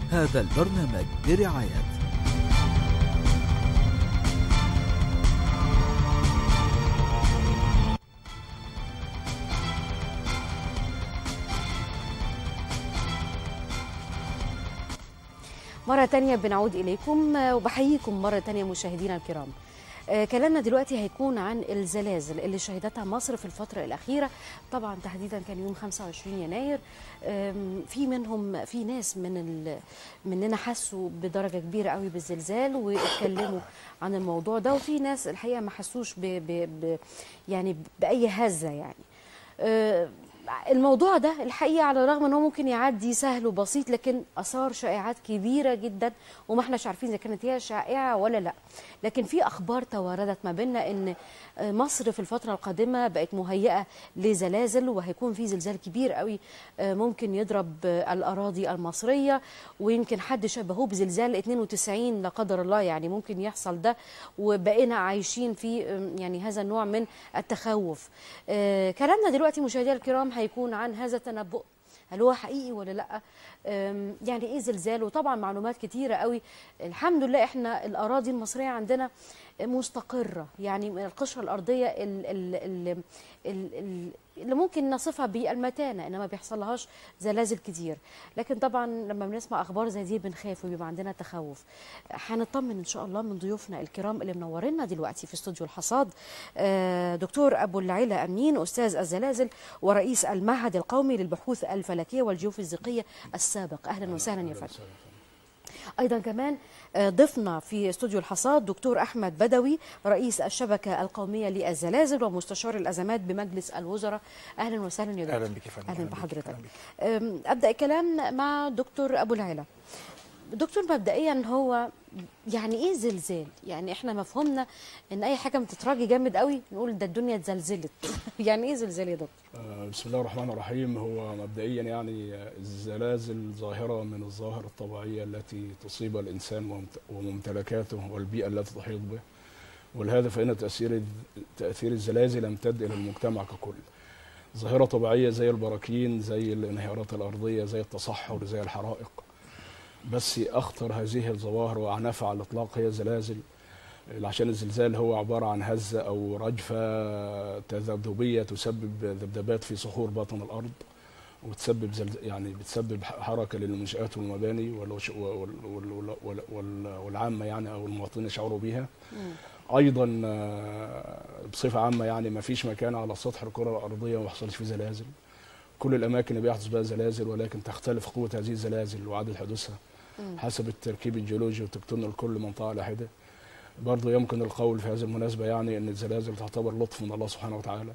هذا البرنامج برعاية مرة تانية بنعود إليكم آه، وبحييكم مرة تانية مشاهدينا الكرام آه، كلامنا دلوقتي هيكون عن الزلازل اللي شهدتها مصر في الفترة الأخيرة طبعا تحديدا كان يوم 25 يناير آم، في منهم في ناس من ال... مننا حسوا بدرجة كبيرة قوي بالزلزال واتكلموا عن الموضوع ده وفي ناس الحقيقة ما حسوش ب... ب... ب... يعني بأي هزة يعني آه، الموضوع ده الحقيقه على الرغم ان هو ممكن يعدي سهل وبسيط لكن اثار شائعات كبيره جدا وما احناش عارفين اذا كانت هي شائعه ولا لا لكن في اخبار تواردت ما بيننا ان مصر في الفتره القادمه بقت مهيئه لزلازل وهيكون في زلزال كبير قوي ممكن يضرب الاراضي المصريه ويمكن حد شبهوه بزلزال 92 لا قدر الله يعني ممكن يحصل ده وبقينا عايشين في يعني هذا النوع من التخوف آه، كلامنا دلوقتي مشاهدينا الكرام هيكون عن هذا التنبؤ هل هو حقيقي ولا لا أم، يعني ايه زلزال وطبعا معلومات كتيره قوي الحمد لله احنا الاراضي المصريه عندنا مستقره يعني من القشره الارضيه ال- ال- ال- ال- ال- اللي ممكن نصفها بالمتانه انما بيحصلهاش زلازل كتير لكن طبعا لما بنسمع اخبار زي دي بنخاف وبيبقى عندنا تخوف هنطمن ان شاء الله من ضيوفنا الكرام اللي منورينا دلوقتي في استوديو الحصاد آه، دكتور ابو العلا امين استاذ الزلازل ورئيس المعهد القومي للبحوث الفلكيه والجيوفيزيقيه السابق اهلا وسهلا يا فندم ايضا كمان آه، ضفنا في استوديو الحصاد دكتور احمد بدوي رئيس الشبكه القوميه للزلازل ومستشار الازمات بمجلس الوزراء اهلا وسهلا يا دكتور اهلا بك يا فندم اهلا بك، بحضرتك أهلاً بك. أم، ابدا الكلام مع دكتور ابو العلا دكتور مبدئيا هو يعني ايه زلزال يعني احنا مفهومنا ان اي حاجه بتتراجي جامد قوي نقول ده الدنيا اتزلزلت يعني ايه زلزال يا دكتور آه، بسم الله الرحمن الرحيم هو مبدئيا يعني آه، الزلازل ظاهرة من الظواهر الطبيعية التي تصيب الإنسان وممت- وممتلكاته والبيئة التي تحيط به والهدف هنا تأثير تأثير الزلازل يمتد إلى المجتمع ككل ظاهرة طبيعية زي البراكين زي الانهيارات الأرضية زي التصحر زي الحرائق بس أخطر هذه الظواهر وأعنفها على الإطلاق هي الزلازل عشان الزلزال هو عبارة عن هزة أو رجفة تذبذبية تسبب ذبذبات في صخور باطن الأرض وتسبب زلز... يعني بتسبب حركة للمنشآت والمباني والوش... وال... وال... وال... وال... وال... والعامة يعني أو المواطنين يشعروا بيها أيضا آه، بصفة عامة يعني ما فيش مكان على سطح الكرة الأرضية ما بيحصلش فيه زلازل كل الأماكن اللي بيحدث بها زلازل ولكن تختلف قوة هذه الزلازل وعدد حدوثها حسب التركيب الجيولوجي والتكتوني لكل منطقة على حدة برضه يمكن القول في هذه المناسبة يعني أن الزلازل تعتبر لطف من الله سبحانه وتعالى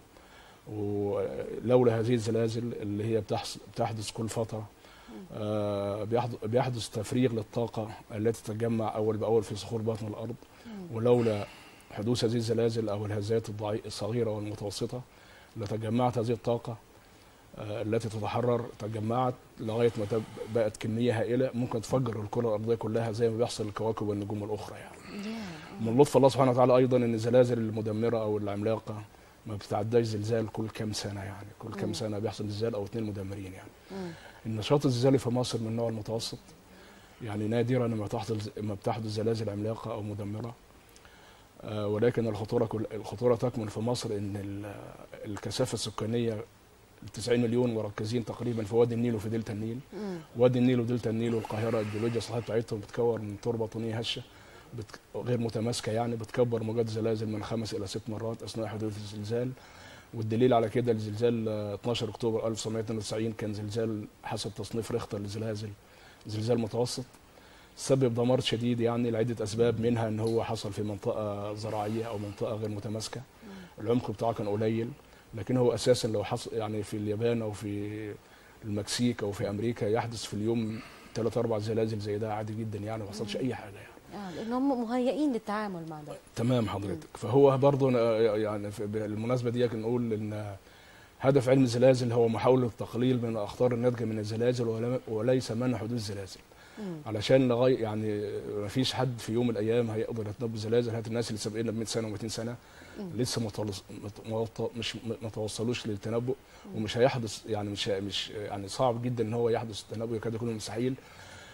ولولا هذه الزلازل اللي هي بتحص- بتحدث كل فترة آه، بيحض- بيحدث تفريغ للطاقة التي تتجمع أول بأول في صخور باطن الأرض ولولا حدوث هذه الزلازل أو الهزات الضعي- الصغيرة والمتوسطة لتجمعت هذه الطاقة آه، التي تتحرر تجمعت لغاية ما تب- بقت كمية هائلة ممكن تفجر الكرة الأرضية كلها زي ما بيحصل للكواكب والنجوم الأخرى يعني من لطف الله سبحانه وتعالى ايضا ان الزلازل المدمره او العملاقه ما بتتعداش زلزال كل كام سنه يعني كل كام سنه بيحصل زلزال او اثنين مدمرين يعني النشاط الزلزالي في مصر من النوع المتوسط يعني نادرا ما تحدث ما بتحدث زلازل عملاقه او مدمره آه ولكن الخطوره كل الخطوره تكمن في مصر ان ال- الكثافه السكانيه 90 مليون مركزين تقريبا في وادي النيل وفي دلتا النيل وادي النيل ودلتا النيل والقاهره الجيولوجيا الصحيه بتاعتهم بتكون من تربه طينيه هشه بت... غير متماسكه يعني بتكبر موجات الزلازل من خمس الى ست مرات اثناء حدوث الزلزال والدليل على كده الزلزال آه، 12 اكتوبر 1992 كان زلزال حسب تصنيف ريختر للزلازل زلزال متوسط سبب دمار شديد يعني لعده اسباب منها ان هو حصل في منطقه زراعيه او منطقه غير متماسكه العمق بتاعه كان قليل لكن هو اساسا لو حصل يعني في اليابان او في المكسيك او في امريكا يحدث في اليوم ثلاث اربع زلازل زي ده عادي جدا يعني ما حصلش اي حاجه يعني اه لان هم مهيئين للتعامل مع ده تمام حضرتك فهو برضه يعني في- بالمناسبه دي نقول ان هدف علم الزلازل هو محاوله التقليل من الاخطار الناتجه من الزلازل ولا- وليس منع حدوث زلازل علشان لغايه يعني ما فيش حد في يوم من الايام هيقدر يتنبأ زلازل هات الناس اللي سابقنا ب 100 سنه و200 سنه لسه متوص- مت- مت- مش ما توصلوش للتنبؤ ومش هيحدث يعني مش مش يعني صعب جدا ان هو يحدث التنبؤ يكاد يكون مستحيل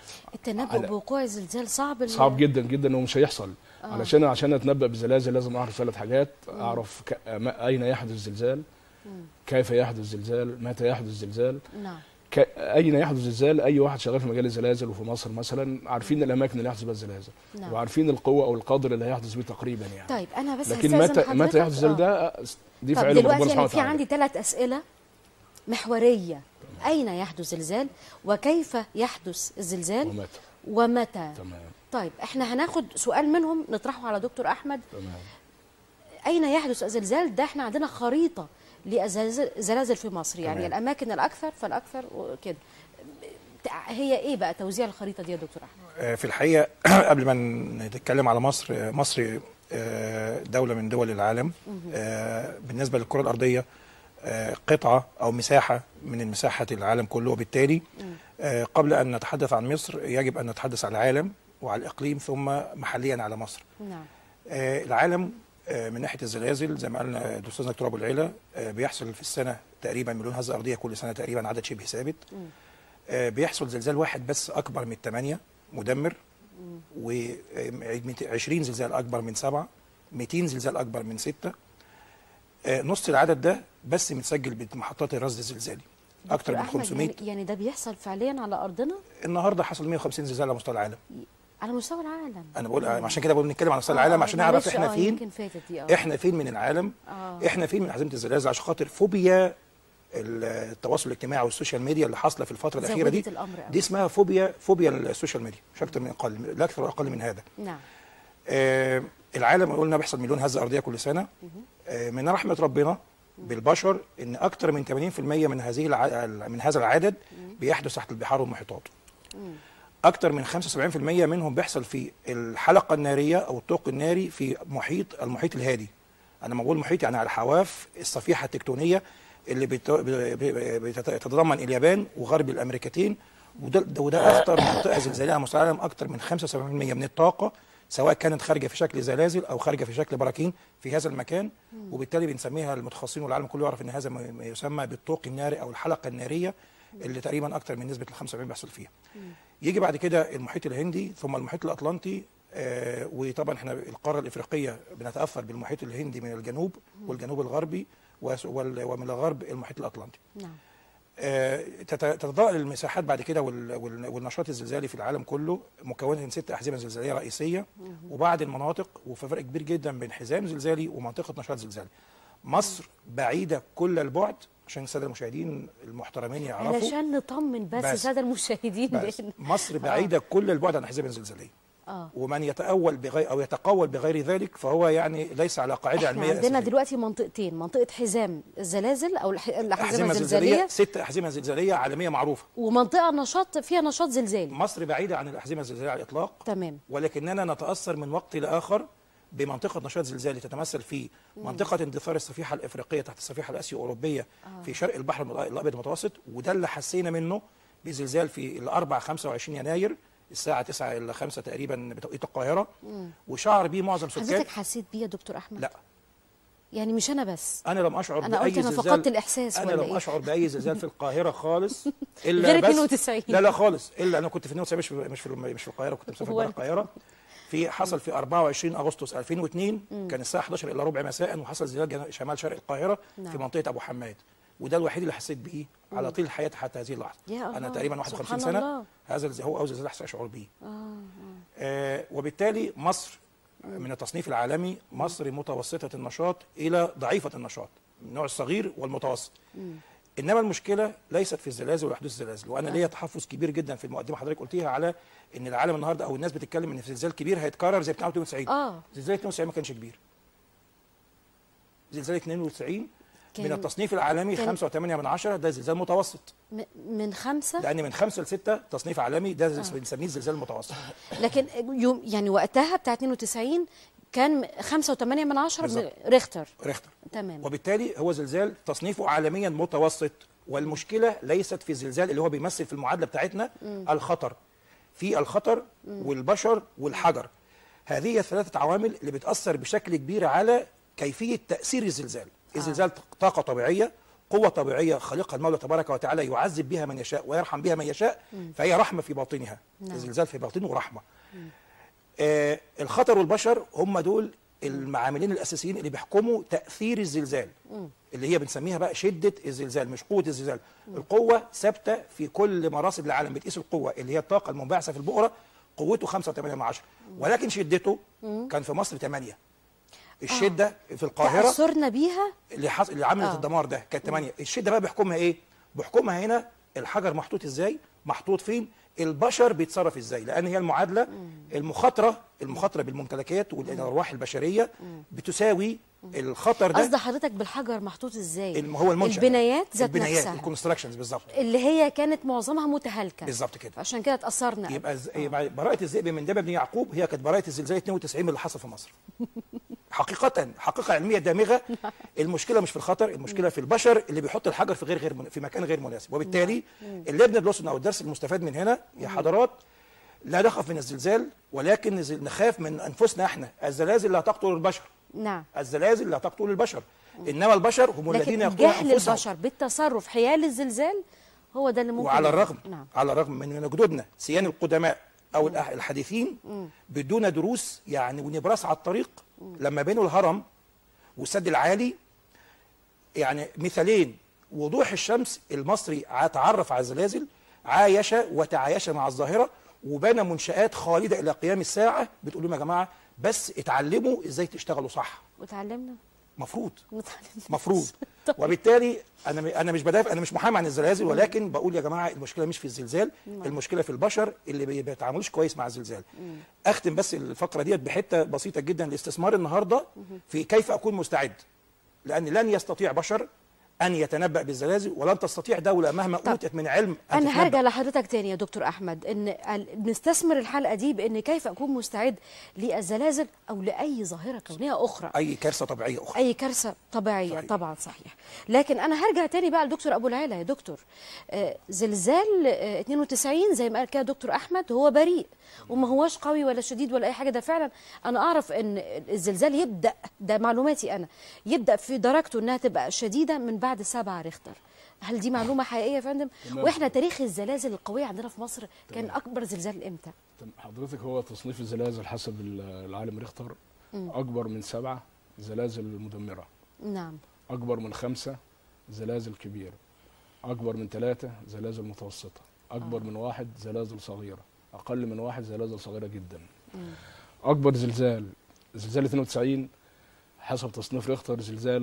التنبؤ على- بوقوع الزلزال صعب ال- صعب جدا جدا ومش هيحصل آه. علشان عشان اتنبأ بزلازل لازم اعرف ثلاث حاجات اعرف ك... ما- اين يحدث زلزال كيف يحدث زلزال متى يحدث زلزال نعم ك... اين يحدث زلزال اي واحد شغال في مجال الزلازل وفي مصر مثلا عارفين الاماكن اللي يحدث بها الزلازل نعم. وعارفين القوه او القدر اللي هيحدث بيه تقريبا يعني طيب انا بس لكن هستأذن متى حضرتك. متى يحدث الزلزال آه. ده دي في طب علم ربنا دلوقتي سبحانه يعني في وتعالى عندي ثلاث اسئله محوريه اين يحدث زلزال وكيف يحدث الزلزال ومتى ومتى تمام طيب احنا هناخد سؤال منهم نطرحه على دكتور احمد تمام اين يحدث الزلزال ده احنا عندنا خريطه لزلازل في مصر يعني تمام. الاماكن الاكثر فالاكثر وكده هي ايه بقى توزيع الخريطه دي يا دكتور احمد آه، في الحقيقه قبل ما نتكلم على مصر آه، مصر آه، دوله من دول العالم آه، بالنسبه للكره الارضيه آه، قطعه او مساحه من مساحه العالم كله وبالتالي آه، قبل ان نتحدث عن مصر يجب ان نتحدث عن العالم وعلى الاقليم ثم محليا على مصر نعم آه، العالم آه، من ناحيه الزلازل زي ما قالنا الاستاذ دكتور ابو العيله آه، بيحصل في السنه تقريبا مليون هزه ارضيه كل سنه تقريبا عدد شبه ثابت آه، بيحصل زلزال واحد بس اكبر من الثمانيه مدمر و20 زلزال اكبر من سبعه 200 زلزال اكبر من سته آه، نص العدد ده بس متسجل بمحطات الرصد الزلزالي اكتر دكتور من أحمد 500 يعني, يعني ده بيحصل فعليا على ارضنا النهارده حصل 150 زلزال على مستوى العالم على مستوى العالم انا بقول عشان كده بقول نتكلم على مستوى آه، العالم عشان نعرف معلش، احنا آه، فين يمكن فاتت دي اه احنا فين من العالم آه. احنا فين من حزمه الزلازل عشان خاطر فوبيا التواصل الاجتماعي والسوشيال ميديا اللي حاصله في الفتره الاخيره دي زودت الأمر أوي. دي اسمها فوبيا فوبيا السوشيال ميديا مش اكتر من اقل لا اكثر ولا اقل من هذا نعم آه العالم قلنا بيحصل مليون هزه ارضيه كل سنه آه من رحمه ربنا بالبشر ان اكثر من 80% من هذه الع... من هذا العدد بيحدث تحت البحار والمحيطات اكثر من 75% منهم بيحصل في الحلقه الناريه او الطوق الناري في محيط المحيط الهادي انا لما بقول محيط يعني على حواف الصفيحه التكتونيه اللي بت- ب- ب- بتتضمن اليابان وغرب الامريكتين وده ده- وده اخطر منطقه زلزاليه على مستوى العالم اكثر من 75% من الطاقه سواء كانت خارجه في شكل زلازل او خارجه في شكل براكين في هذا المكان وبالتالي بنسميها المتخصصين والعالم كله يعرف ان هذا ما ما يسمى بالطوق الناري او الحلقه الناريه اللي تقريبا اكثر من نسبه ال 75 بيحصل فيها. يجي بعد كده المحيط الهندي ثم المحيط الاطلنطي آه وطبعا احنا القاره الافريقيه بنتاثر بالمحيط الهندي من الجنوب والجنوب الغربي وس- وال- ومن الغرب المحيط الاطلنطي. نعم آه، تت- تتضاءل المساحات بعد كده وال- وال- والنشاط الزلزالي في العالم كله مكونه من ست احزمه زلزاليه رئيسيه وبعض المناطق وفي فرق كبير جدا بين حزام زلزالي ومنطقه نشاط زلزالي. مصر بعيده كل البعد عشان الساده المشاهدين المحترمين يعرفوا علشان نطمن بس بس. الساده المشاهدين بس بان مصر بعيده كل البعد عن الاحزمه الزلزاليه. اه ومن يتأول بغير أو يتقول بغير ذلك فهو يعني ليس على قاعدة احنا علمية عندنا أساسية. دلوقتي منطقتين منطقه حزام الزلازل او الح- الاحزمه أحزمة زلزالية الزلزاليه ست أحزمة زلزالية عالمية معروفة ومنطقه نشاط فيها نشاط زلزالي مصر بعيدة عن الأحزمة الزلزالية على الإطلاق تمام ولكننا نتأثر من وقت لآخر بمنطقة نشاط زلزالي تتمثل في منطقة اندثار الصفيحة الإفريقية تحت الصفيحة الآسيو أوروبية في شرق البحر المض- الأبيض المتوسط وده اللي حسينا منه بزلزال في الأربع 25 يناير الساعة 9 إلى 5 تقريبا بتوقيت القاهرة وشعر بيه معظم سكان حضرتك حسيت بيه يا دكتور احمد لا يعني مش انا بس انا لم اشعر أنا باي قلت أنا زلزال فقدت الإحساس انا ولا لم إيه؟ اشعر باي زلزال في القاهره خالص الا غير بس 92. لا لا خالص الا انا كنت في 92 مش في مش في مش في القاهره كنت مسافر هو بره أنا. القاهره في حصل في 24 اغسطس 2002 كان الساعه 11 الا ربع مساء وحصل زلزال جن- شمال شرق القاهره نعم. في منطقه ابو حماد وده الوحيد اللي حسيت بيه على طول حياتي حتى هذه اللحظه يا انا الله، تقريبا 51 سبحان سنه الله. هذا الز- هو اول زلزال اشعر به آه. آه، وبالتالي مصر من التصنيف العالمي مصر متوسطة النشاط إلى ضعيفة النشاط من النوع الصغير والمتوسط إنما المشكلة ليست في الزلازل وحدوث الزلازل وأنا ليا تحفظ كبير جدا في المقدمة حضرتك قلتيها على إن العالم النهاردة أو الناس بتتكلم إن في زلزال كبير هيتكرر زي بتاع 92 اه زلزال 92 ما كانش كبير زلزال 92 كان- من التصنيف العالمي كان- 5.8 من عشرة ده زلزال متوسط م- من خمسة لأن من 5 ل 6 تصنيف عالمي ده بنسميه الزلزال المتوسط لكن يوم يعني وقتها بتاع 92 كان 5.8 من عشرة بالظبط. ريختر ريختر تمام وبالتالي هو زلزال تصنيفه عالميا متوسط والمشكله ليست في الزلزال اللي هو بيمثل في المعادله بتاعتنا الخطر في الخطر والبشر والحجر هذه هي الثلاثه عوامل اللي بتاثر بشكل كبير على كيفيه تاثير الزلزال الزلزال طاقه طبيعيه قوه طبيعيه خالقها المولى تبارك وتعالى يعذب بها من يشاء ويرحم بها من يشاء فهي رحمه في باطنها نعم. الزلزال في باطنه رحمه آه الخطر والبشر هم دول المعاملين الاساسيين اللي بيحكموا تاثير الزلزال اللي هي بنسميها بقى شده الزلزال مش قوه الزلزال القوه ثابته في كل مراصد العالم بتقيس القوه اللي هي الطاقه المنبعثه في البؤره قوته 5.8 من عشرة ولكن شدته كان في مصر 8 الشده في القاهره تاثرنا بيها اللي حصل اللي عملت آه. الدمار ده كانت 8 الشده بقى بيحكمها ايه بيحكمها هنا الحجر محطوط ازاي محطوط فين البشر بيتصرف ازاي لان هي المعادله المخاطره المخاطره بالممتلكات والارواح البشريه بتساوي الخطر ده قصد حضرتك بالحجر محطوط ازاي الم- هو المنشأ البنايات ذات البنايات نفسها الكونستراكشنز بالظبط اللي هي كانت معظمها متهالكه بالظبط كده عشان كده اتاثرنا يبقى ز- يبقى براءة الذئب من دم ابن يعقوب هي كانت براءة الزلزال 92 اللي حصل في مصر. حقيقة حقيقة علمية دامغة المشكلة مش في الخطر المشكلة في البشر اللي بيحط الحجر في غير غير من- في مكان غير مناسب وبالتالي اللي بندرسه او الدرس المستفاد من هنا يا حضرات لا نخاف من الزلزال ولكن نز- نخاف من انفسنا احنا الزلازل لا تقتل البشر نعم الزلازل لا تقتل البشر انما البشر هم الذين لكن يقتلون جهل انفسهم البشر بالتصرف حيال الزلزال هو ده اللي ممكن وعلى الرغم نعم على الرغم من ان جدودنا سيان القدماء او الأح- الحديثين بدون دروس يعني ونبراس على الطريق لما بينوا الهرم والسد العالي يعني مثالين وضوح الشمس المصري تعرف على الزلازل عايش وتعايش مع الظاهره وبنى منشآت خالده الى قيام الساعه بتقول لهم يا جماعه بس اتعلموا ازاي تشتغلوا صح وتعلمنا مفروض وتعلمنا مفروض طيب. وبالتالي انا انا مش بدافع انا مش محامي عن الزلازل ولكن بقول يا جماعه المشكله مش في الزلزال المشكله في البشر اللي بي- بيتعاملوش كويس مع الزلزال اختم بس الفقره ديت بحته بسيطه جدا الاستثمار النهارده في كيف اكون مستعد لان لن يستطيع بشر ان يتنبا بالزلازل ولن تستطيع دوله مهما طب. اوتت من علم ان انا تتنبأ. هرجع لحضرتك تاني يا دكتور احمد ان ال- نستثمر الحلقه دي بان كيف اكون مستعد للزلازل او لاي ظاهره كونيه اخرى اي كارثه طبيعيه اخرى اي كارثه طبيعيه صحيح. طبعا صحيح لكن انا هرجع تاني بقى لدكتور ابو العلا يا دكتور آه، زلزال آه، 92 زي ما قال كده دكتور احمد هو بريء وما هوش قوي ولا شديد ولا اي حاجه ده فعلا انا اعرف ان الزلزال يبدا ده معلوماتي انا يبدا في درجته انها تبقى شديده من بعد سبعة ريختر هل دي معلومه حقيقيه يا فندم تمام. واحنا تاريخ الزلازل القويه عندنا في مصر كان اكبر زلزال امتى تم- حضرتك هو تصنيف الزلازل حسب ال- العالم ريختر اكبر من سبعه زلازل مدمره نعم اكبر من خمسه زلازل كبيره اكبر من ثلاثه زلازل متوسطه اكبر من واحد زلازل صغيره اقل من واحد زلازل صغيره جدا اكبر زلزال زلزال 92 حسب تصنيف ريختر زلزال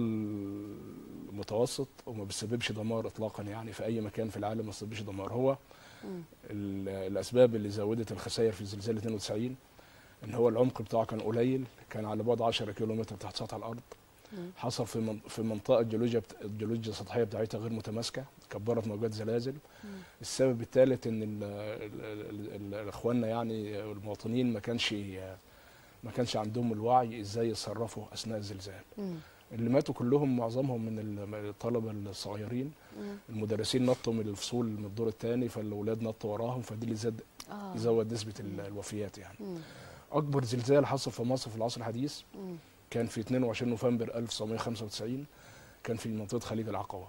متوسط وما بيسببش دمار اطلاقا يعني في اي مكان في العالم ما بيسببش دمار هو ال- الاسباب اللي زودت الخسائر في زلزال 92 ان هو العمق بتاعه كان قليل كان على بعد 10 كيلومتر تحت سطح الارض حصل في من- في منطقه الجيولوجيا بت- الجيولوجيا السطحيه بتاعتها غير متماسكه كبرت موجات زلازل السبب الثالث ان ال- ال- ال- ال- اخواننا يعني المواطنين ما كانش ما كانش عندهم الوعي ازاي يتصرفوا اثناء الزلزال مم. اللي ماتوا كلهم معظمهم من ال- الطلبه الصغيرين المدرسين نطوا من الفصول من الدور الثاني فالاولاد نطوا وراهم فدي اللي زاد آه. يزود نسبه ال- الوفيات يعني مم. اكبر زلزال حصل في مصر في العصر الحديث مم. كان في 22 نوفمبر 1995 كان في منطقه خليج العقبه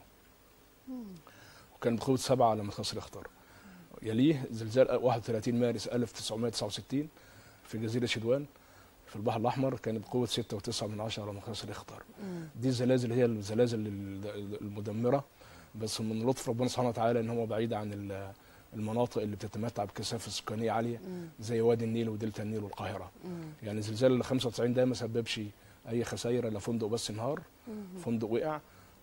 وكان بقوه سبعة على مقياس ريختر يليه زلزال 31 مارس 1969 في جزيره شدوان في البحر الاحمر كان بقوه 6.9 من عشرة على مقياس ريختر دي الزلازل هي الزلازل ال- المدمره بس من لطف ربنا سبحانه وتعالى ان هو بعيد عن ال- المناطق اللي بتتمتع بكثافه سكانيه عاليه زي وادي النيل ودلتا النيل والقاهره يعني زلزال ال 95 ده ما سببش اي خسائر الا فندق بس انهار فندق وقع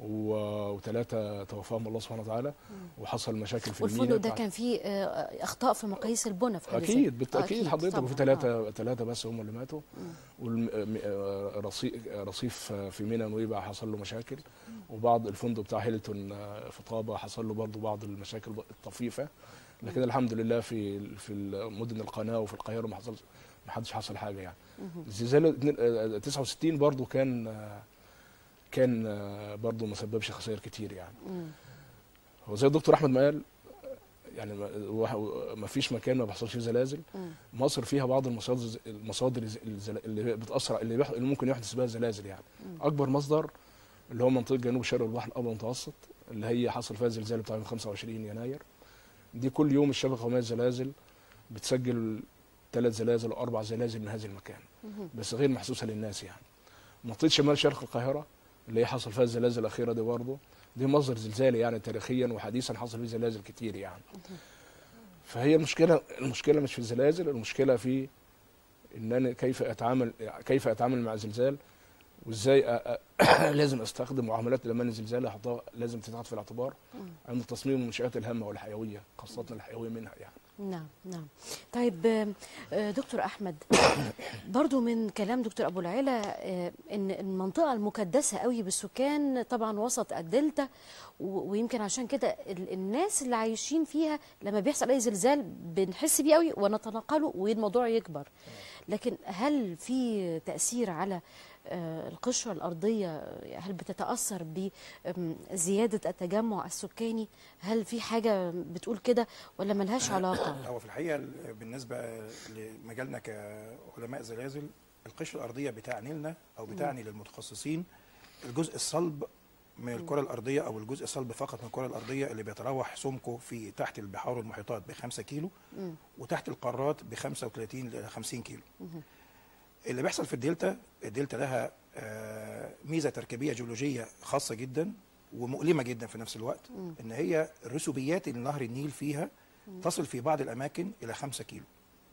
وثلاثه توفاهم الله سبحانه وتعالى وحصل مشاكل في المينا والفندق ده بتاعت- كان فيه آه، اخطاء في مقاييس البنى في حد ذاته. اكيد آه، بالتاكيد حضرتك طبعاً. وفي آه. ثلاثه ثلاثه بس هم اللي ماتوا والرصيف رصيف في مينا نويبع حصل له مشاكل وبعض الفندق بتاع هيلتون آه، في طابه حصل له برضه بعض المشاكل الطفيفه لكن الحمد لله في في مدن القناه وفي القاهره ما حصل ما حدش حصل حاجه يعني زلزال اتنين- آه، 69 برضه كان آه، كان آه، برضه ما سببش خسائر كتير يعني مم. هو زي الدكتور احمد ما قال يعني ما- واحد- ما فيش مكان ما بيحصلش فيه زلازل مم. مصر فيها بعض المصادر المصادر الز- الزل- اللي بتاثر اللي, بيح... اللي ممكن يحدث بها زلازل يعني اكبر مصدر اللي هو منطقه جنوب شرق البحر الابيض المتوسط اللي هي حصل فيها الزلزال بتاع يوم 25 يناير دي كل يوم الشبكه القوميه للزلازل بتسجل ثلاث زلازل او اربع زلازل من هذا المكان بس غير محسوسه للناس يعني منطقه شمال شرق القاهره اللي هي حصل فيها الزلازل الاخيره دي برضه دي مصدر زلزالي يعني تاريخيا وحديثا حصل فيه زلازل كتير يعني فهي المشكله المشكله مش في الزلازل المشكله في ان انا كيف اتعامل كيف اتعامل مع الزلزال وازاي أ- أ- لازم استخدم معاملات الامان الزلزالي أحطها- لازم تتحط في الاعتبار عند تصميم المنشات الهامه والحيويه خاصه الحيويه منها يعني نعم نعم طيب آم، آه، دكتور احمد برضو من كلام دكتور ابو العلا آه، ان المنطقه المكدسه قوي بالسكان طبعا وسط الدلتا و- ويمكن عشان كده ال- الناس اللي عايشين فيها لما بيحصل اي زلزال بنحس بيه قوي ونتناقله والموضوع يكبر لكن هل في تاثير على آه، القشره الارضيه هل بتتاثر بزياده التجمع السكاني هل في حاجه بتقول كده ولا ملهاش علاقه هو في الحقيقه ال- بالنسبه لمجالنا كعلماء زلازل القشره الارضيه بتعني لنا او بتعني للمتخصصين الجزء الصلب من الكره الارضيه او الجزء الصلب فقط من الكره الارضيه اللي بيتراوح سمكه في تحت البحار والمحيطات ب 5 كيلو وتحت القارات ب 35 ل 50 كيلو اللي بيحصل في الدلتا الدلتا لها آه، ميزه تركيبيه جيولوجيه خاصه جدا ومؤلمه جدا في نفس الوقت ان هي رسوبيات نهر النيل فيها تصل في بعض الاماكن الى 5 كيلو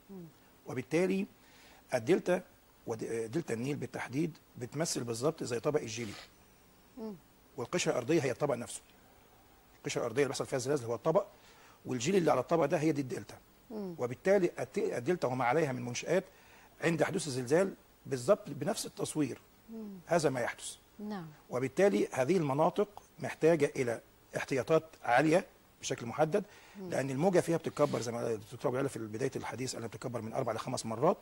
وبالتالي الدلتا ودلتا النيل بالتحديد بتمثل بالظبط زي طبق الجيلي والقشره الارضيه هي الطبق نفسه القشره الارضيه اللي بيحصل فيها الزلازل هو الطبق والجيل اللي على الطبق ده هي دي الدلتا وبالتالي الت- الدلتا وما عليها من منشآت عند حدوث الزلزال بالظبط بنفس التصوير هذا ما يحدث نعم وبالتالي هذه المناطق محتاجه الى احتياطات عاليه بشكل محدد لان الموجه فيها بتتكبر زي ما الدكتور ابو العلا في بدايه الحديث قال بتتكبر من اربع لخمس مرات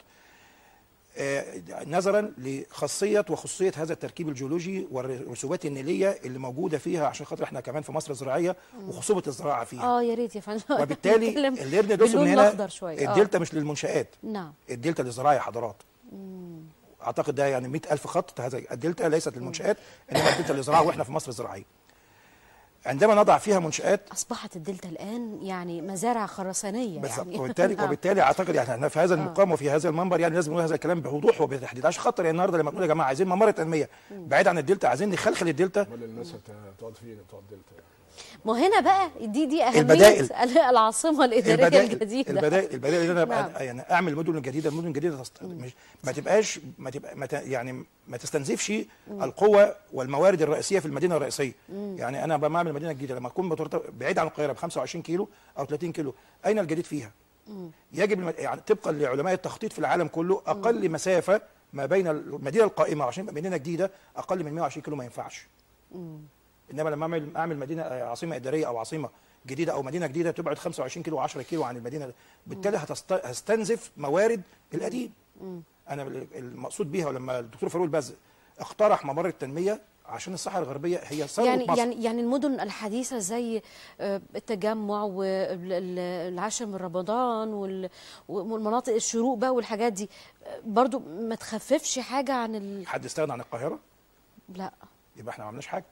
آه، نظرا لخاصيه وخصوصيه هذا التركيب الجيولوجي والرسوبات النيليه اللي موجوده فيها عشان خاطر احنا كمان في مصر زراعيه وخصوبه الزراعه فيها اه يا ريت يا فندم وبالتالي نتكلم اللي يرمي دوسه من باللون هنا الأخضر شوية. آه. الدلتا مش للمنشآت نعم الدلتا للزراعه يا حضرات اعتقد ده يعني 100000 خط هذا الدلتا ليست للمنشآت انما الدلتا للزراعه واحنا في مصر الزراعيه عندما نضع فيها منشآت اصبحت الدلتا الان يعني مزارع خرسانيه بالظبط يعني وبالتالي نعم. وبالتالي اعتقد يعني احنا في هذا المقام وفي هذا المنبر يعني لازم نقول هذا الكلام بوضوح وبتحديد عشان خاطر يعني النهارده لما نقول يا جماعه عايزين ممر تنميه بعيد عن الدلتا عايزين نخلخل الدلتا امال الناس هتقعد فين بتوع الدلتا يعني ما هنا بقى دي دي اهميه البدائل. العاصمه الاداريه البدائل الجديده البدائل البدائل ان انا نعم. أبقى يعني اعمل مدن جديده المدن الجديده تست... مش ما تبقاش ما تبقى ما ت... يعني ما تستنزفش القوه والموارد الرئيسيه في المدينه الرئيسيه يعني انا لما اعمل مدينه جديده لما اكون بترت- بعيد عن القاهره ب 25 كيلو او 30 كيلو اين الجديد فيها؟ يجب الم... يعني طبقا لعلماء التخطيط في العالم كله اقل مسافه ما بين المدينه القائمه عشان يبقى مدينه جديده اقل من 120 كيلو ما ينفعش انما لما اعمل اعمل مدينه آه، عاصمه اداريه او عاصمه جديده او مدينه جديده تبعد 25 كيلو و10 كيلو عن المدينه بالتالي هتست... هستنزف موارد القديم انا ال- المقصود بيها ولما الدكتور فاروق البز اقترح ممر التنميه عشان الصحراء الغربيه هي ثروه يعني مصر يعني يعني المدن الحديثه زي آه، التجمع والعاشر من رمضان وال- والمناطق الشروق بقى والحاجات دي آه، برضو ما تخففش حاجه عن ال... حد استغنى عن القاهره لا يبقى احنا ما عملناش حاجه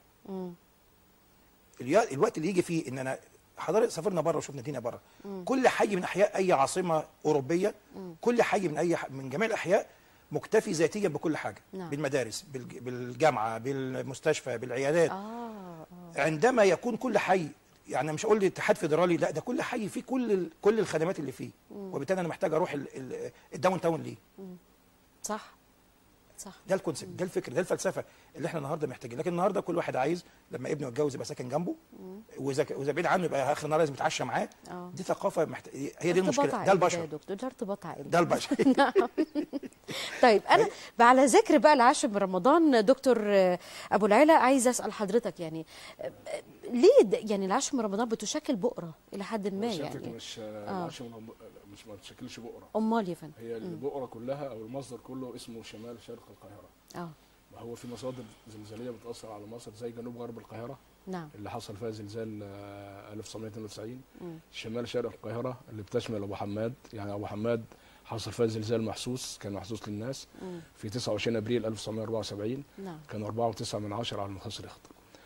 اليا- الوقت اللي يجي فيه ان انا حضرتك سافرنا بره وشفنا الدنيا بره كل حي من احياء اي عاصمه اوروبيه كل حي من اي ح- من جميع الاحياء مكتفي ذاتيا بكل حاجه نعم. بالمدارس بالج- بالجامعه بالمستشفى بالعيادات اه عندما يكون كل حي يعني مش اقول لي اتحاد فيدرالي لا ده كل حي فيه كل ال- كل الخدمات اللي فيه وبالتالي انا محتاج اروح ال- ال- الداون تاون ليه صح صح ده الكونسيبت ده الفكر ده الفلسفه اللي احنا النهارده محتاجين لكن النهارده كل واحد عايز لما ابنه يتجوز يبقى ساكن جنبه واذا ك- واذا بعيد عنه يبقى اخر النهار لازم يتعشى معاه آه. دي ثقافه محت... هي دي ارتباط المشكله ده عائلي يا البشر دكتور ده ارتباط عائلي ده البشر طيب انا بقى على ذكر بقى العاشر من رمضان دكتور آه، ابو العلا عايز اسال حضرتك يعني آه، آه، ليه د- يعني العاشر من رمضان بتشكل بؤره الى حد ما سيادتك يعني مش العشر من- مش ما بتشكلش بؤره امال يا فندم هي البؤره كلها او المصدر كله اسمه شمال شرق القاهره اه ما هو في مصادر زلزاليه بتاثر على مصر زي جنوب غرب القاهره نعم اللي حصل فيها زلزال آه، 1992 شمال شرق القاهره اللي بتشمل ابو حماد يعني ابو حماد حصل فيها زلزال محسوس كان محسوس للناس في 29 ابريل 1974 نعم كان 4.9 من عشرة على المقياس الريختر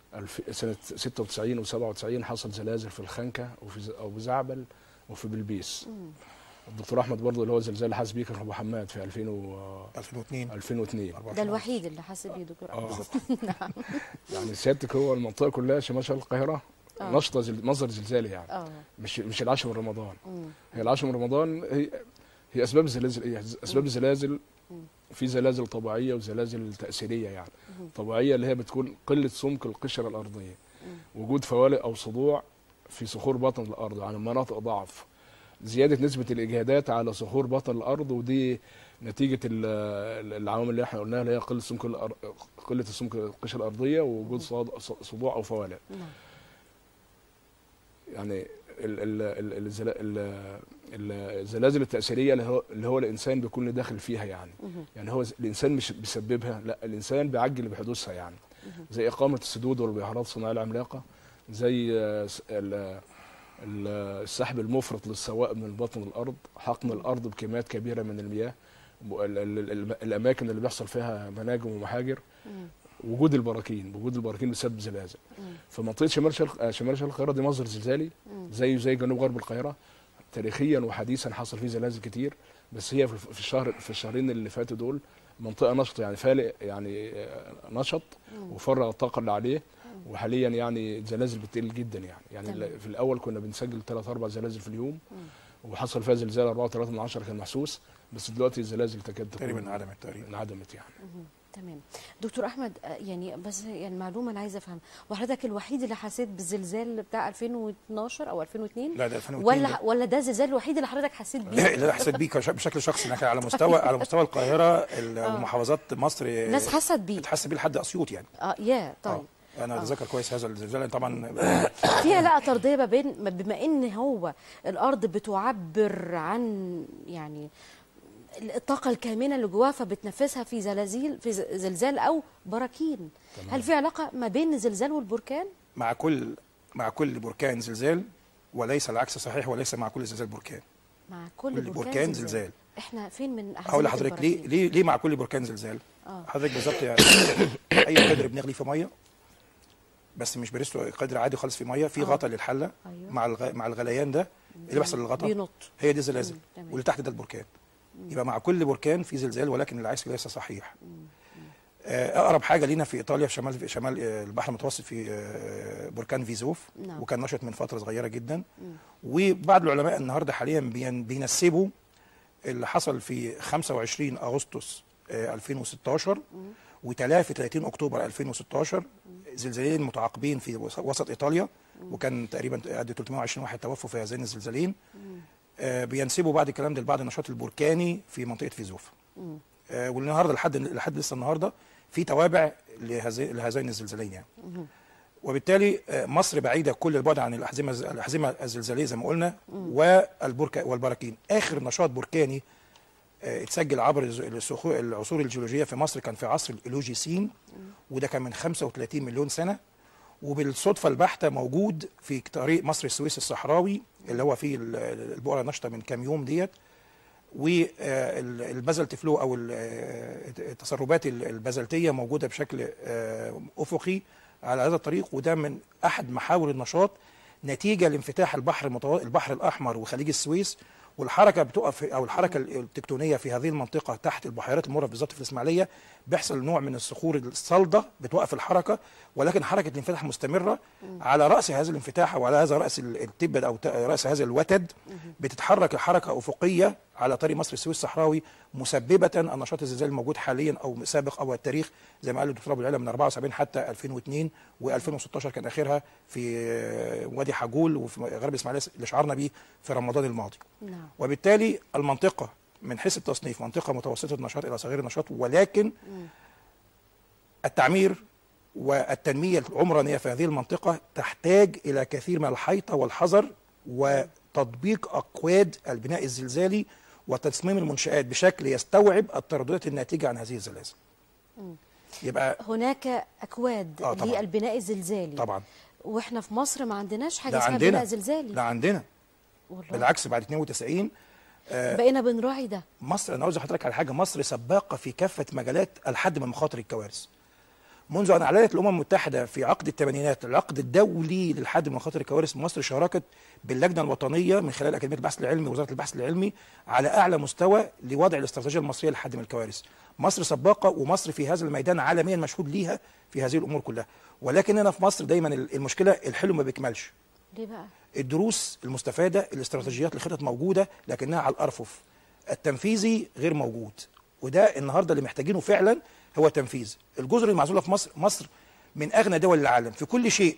الف... سنه 96 و97 حصل زلازل في الخنكه وفي ز... او بزعبل وفي بلبيس الدكتور احمد برضه اللي هو زلزال اللي حاسس بيه كان في ابو حماد في 2000 و... 2002 2002 ده الوحيد اللي حاسس بيه دكتور اه أحمد. نعم يعني سيادتك هو المنطقه كلها شمال شرق القاهره آه. نشطه زل... مصدر زلزالي يعني اه مش مش العاشر من رمضان مم. هي العاشر من رمضان هي هي اسباب الزلازل ايه؟ اسباب الزلازل في زلازل طبيعيه وزلازل تاثيريه يعني طبيعيه اللي هي بتكون قله سمك القشره الارضيه وجود فوالق او صدوع في صخور بطن الارض عن مناطق ضعف زياده نسبه الاجهادات على صخور بطن الارض ودي نتيجه ال- ال- العوامل اللي احنا قلناها اللي هي قله سمك الأر- قله السمك القشره الارضيه ووجود صاد- صدوع او فوالق نعم يعني ال- ال- ال- الزلا- ال- ال- الزلازل التأثيرية اللي هو, اللي هو الإنسان بيكون داخل فيها يعني يعني هو ز- الإنسان مش بيسببها لا الإنسان بيعجل بحدوثها يعني زي إقامة السدود والبحارات الصناعية العملاقة زي آه، س- ال- ال- السحب المفرط للسواء من بطن الأرض حقن الأرض بكميات كبيرة من المياه ب- ال- ال- ال- الأماكن اللي بيحصل فيها مناجم ومحاجر وجود البراكين وجود البراكين بسبب زلازل فمنطقه شمال شرق آه، شمال شرق القاهره دي مصدر زلزالي زيه زي جنوب غرب القاهره تاريخيا وحديثا حصل فيه زلازل كتير بس هي في في الشهر في الشهرين اللي فاتوا دول منطقه نشطه يعني فالق يعني آه، نشط وفرغ الطاقه اللي عليه وحاليا يعني الزلازل بتقل جدا يعني يعني تمام. ال- في الاول كنا بنسجل ثلاث اربع زلازل في اليوم وحصل فيها زلزال 4.3 من 10 كان محسوس بس دلوقتي الزلازل تكاد تكون تقريبا انعدمت تقريبا انعدمت يعني تمام دكتور احمد آه، يعني بس يعني معلومه انا عايزه افهم وحضرتك الوحيد اللي حسيت بالزلزال بتاع 2012 او 2002 لا ده 2002 ولا ده. ولا ده الزلزال الوحيد اللي حضرتك حسيت بيه لا اللي حسيت بيه كش- بشكل شخصي لكن على مستوى على مستوى القاهره ال- ومحافظات مصر الناس حست بيه اتحس بيه لحد اسيوط يعني اه يا طيب آه. انا اتذكر كويس هذا الزلزال طبعا فيها لا طرديه ما بين ما- بما ان هو الارض بتعبر عن يعني الطاقة الكامنة اللي جواها فبتنفسها في زلازل في ز- زلزال أو براكين هل في علاقة ما بين الزلزال والبركان؟ مع كل مع كل بركان زلزال وليس العكس صحيح وليس مع كل زلزال بركان مع كل, كل بركان زلزال. احنا فين من أحزاب هقول لحضرتك ليه ليه ليه مع كل بركان زلزال آه. حضرتك بالظبط يعني اي قدر بنغلي في ميه بس مش بريستو قدر عادي خالص في ميه في آه. غطا للحله أيوه. مع الغ... مع الغليان ده اللي بيحصل للغطا بينط. هي دي الزلازل مم، تمام. واللي تحت ده البركان يبقى مع كل بركان في زلزال ولكن العكس ليس صحيح آه، اقرب حاجه لينا في ايطاليا في شمال في شمال آه، البحر المتوسط في آه، بركان فيزوف نعم. وكان نشط من فتره صغيره جدا وبعض العلماء النهارده حاليا بين- بينسبوا اللي حصل في 25 اغسطس آه، 2016 وتلافي 30 اكتوبر 2016 زلزالين متعاقبين في وس- وسط ايطاليا وكان تقريبا قد 320 واحد توفوا في هذين الزلزالين آه، بينسبوا بعد الكلام ده لبعض النشاط البركاني في منطقه فيزوف آه، والنهارده لحد لحد لسه النهارده في توابع لهذي- لهذين الزلزالين يعني وبالتالي آه، مصر بعيده كل البعد عن الاحزمه الاحزمه الزلزاليه زي ما قلنا والبركا والبراكين اخر نشاط بركاني آه، اتسجل عبر الز- الصخو- العصور الجيولوجيه في مصر كان في عصر الاولوجيسين وده كان من 35 مليون سنه وبالصدفه البحته موجود في طريق مصر السويس الصحراوي اللي هو فيه ال- ال- البؤره النشطه من كام يوم ديت والبازلت فلو او ال- آه، التسربات ال- البازلتيه موجوده بشكل آه، افقي على هذا الطريق وده من احد محاور النشاط نتيجه لانفتاح البحر المتو... البحر الاحمر وخليج السويس والحركه بتقف او الحركه التكتونيه في هذه المنطقه تحت البحيرات المره بالظبط في الاسماعيليه بيحصل نوع من الصخور الصلده بتوقف الحركه ولكن حركه الانفتاح مستمره على راس هذا الانفتاح وعلى هذا راس ال- التبد او ت- راس هذا الوتد بتتحرك الحركه افقيه على طريق مصر السويس الصحراوي مسببه النشاط الزلزالي الموجود حاليا او سابق او التاريخ زي ما قال الدكتور ابو العلا من 74 حتى 2002 و2016 كان اخرها في آه، وادي حجول وفي غرب الاسماعيليه اللي شعرنا بيه في رمضان الماضي نعم وبالتالي المنطقة من حيث التصنيف منطقة متوسطة النشاط إلى صغير النشاط ولكن التعمير والتنمية العمرانية في هذه المنطقة تحتاج إلى كثير من الحيطة والحذر وتطبيق أقواد البناء الزلزالي وتصميم المنشآت بشكل يستوعب الترددات الناتجة عن هذه الزلازل يبقى هناك أكواد آه، طبعاً. للبناء الزلزالي طبعا واحنا في مصر ما عندناش حاجة ده اسمها عندنا بناء زلزالي ده عندنا والله بالعكس بعد 92 بقينا بنراعي ده مصر انا عاوز احط لك على حاجه مصر سباقه في كافه مجالات الحد من مخاطر الكوارث منذ ان اعلنت الامم المتحده في عقد الثمانينات العقد الدولي للحد من مخاطر الكوارث مصر شاركت باللجنه الوطنيه من خلال اكاديميه البحث العلمي ووزاره البحث العلمي على اعلى مستوى لوضع الاستراتيجيه المصريه للحد من الكوارث. مصر سباقه ومصر في هذا الميدان عالميا مشهود ليها في هذه الامور كلها. ولكن هنا في مصر دايما المشكله الحلم ما بيكملش. ليه بقى؟ الدروس المستفاده الاستراتيجيات الخطط موجوده لكنها على الارفف التنفيذي غير موجود وده النهارده اللي محتاجينه فعلا هو تنفيذ الجزر المعزوله في مصر مصر من اغنى دول العالم في كل شيء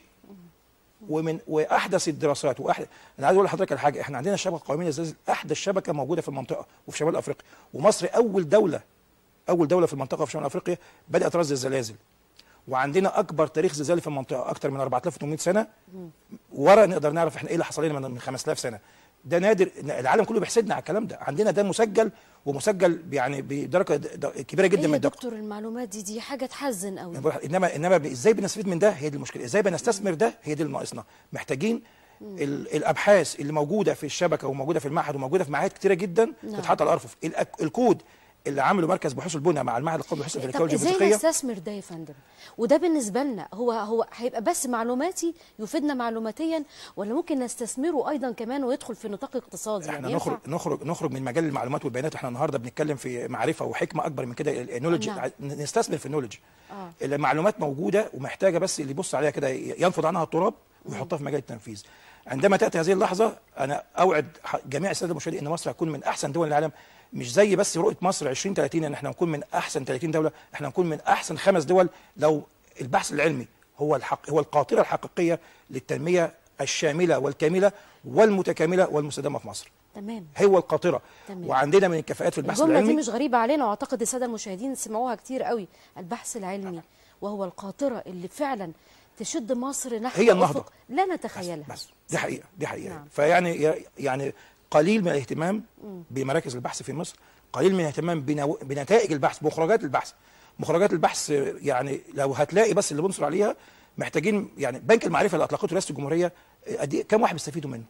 ومن واحدث الدراسات واحد انا عايز اقول لحضرتك على حاجه احنا عندنا الشبكه القوميه للزلازل احدث شبكه موجوده في المنطقه وفي شمال افريقيا ومصر اول دوله اول دوله في المنطقه في شمال افريقيا بدات رصد الزلازل وعندنا اكبر تاريخ زلزالي في المنطقه اكثر من 4800 سنه ورا نقدر نعرف احنا ايه اللي حصل لنا من من 5000 سنه ده نادر العالم كله بيحسدنا على الكلام ده عندنا ده مسجل ومسجل يعني بدرجه د- د- كبيره جدا ايه من يا الدقه دكتور المعلومات دي دي حاجه تحزن قوي أنا بقول لك انما انما ب- ازاي بنستفيد من ده هي دي المشكله ازاي بنستثمر ده هي دي اللي ناقصنا محتاجين ال- الابحاث اللي موجوده في الشبكه وموجوده في المعهد وموجوده في معاهد كتيره جدا نعم. تتحط على الارفف الأك- الكود اللي عمله مركز بحوث البنى مع المعهد القومي للبحوث الفلكيه طب ازاي والجيوفيزيقيه نستثمر ده يا فندم وده بالنسبه لنا هو هو هيبقى بس معلوماتي يفيدنا معلوماتيا ولا ممكن نستثمره ايضا كمان ويدخل في نطاق اقتصادي احنا يعني نخرج ينفع؟ نخرج نخرج من مجال المعلومات والبيانات احنا النهارده بنتكلم في معرفه وحكمه اكبر من كده النولج نعم. نستثمر في النولج آه. المعلومات موجوده ومحتاجه بس اللي يبص عليها كده ينفض عنها التراب ويحطها في مجال التنفيذ عندما تاتي هذه اللحظه انا اوعد ح- جميع الساده المشاهدين ان مصر هتكون من احسن دول العالم مش زي بس رؤيه مصر 2030 ان احنا نكون من احسن 30 دوله احنا نكون من احسن خمس دول لو البحث العلمي هو الحق هو القاطره الحقيقيه للتنميه الشامله والكامله والمتكامله والمستدامه في مصر تمام هو القاطره تمام. وعندنا من الكفاءات في البحث الجمله دي العلمي مش غريبه علينا واعتقد الساده المشاهدين سمعوها كتير قوي البحث العلمي وهو القاطره اللي فعلا تشد مصر نحو هي النهضة. أفق لا نتخيلها بس دي حقيقه دي حقيقه نعم. نعم. فيعني يعني قليل من الاهتمام بمراكز البحث في مصر قليل من الاهتمام بنو... بنتائج البحث مخرجات البحث مخرجات البحث يعني لو هتلاقي بس اللي بنصر عليها محتاجين يعني بنك المعرفه اللي اطلقته رئاسه الجمهوريه قد إيه- كم واحد بيستفيدوا منه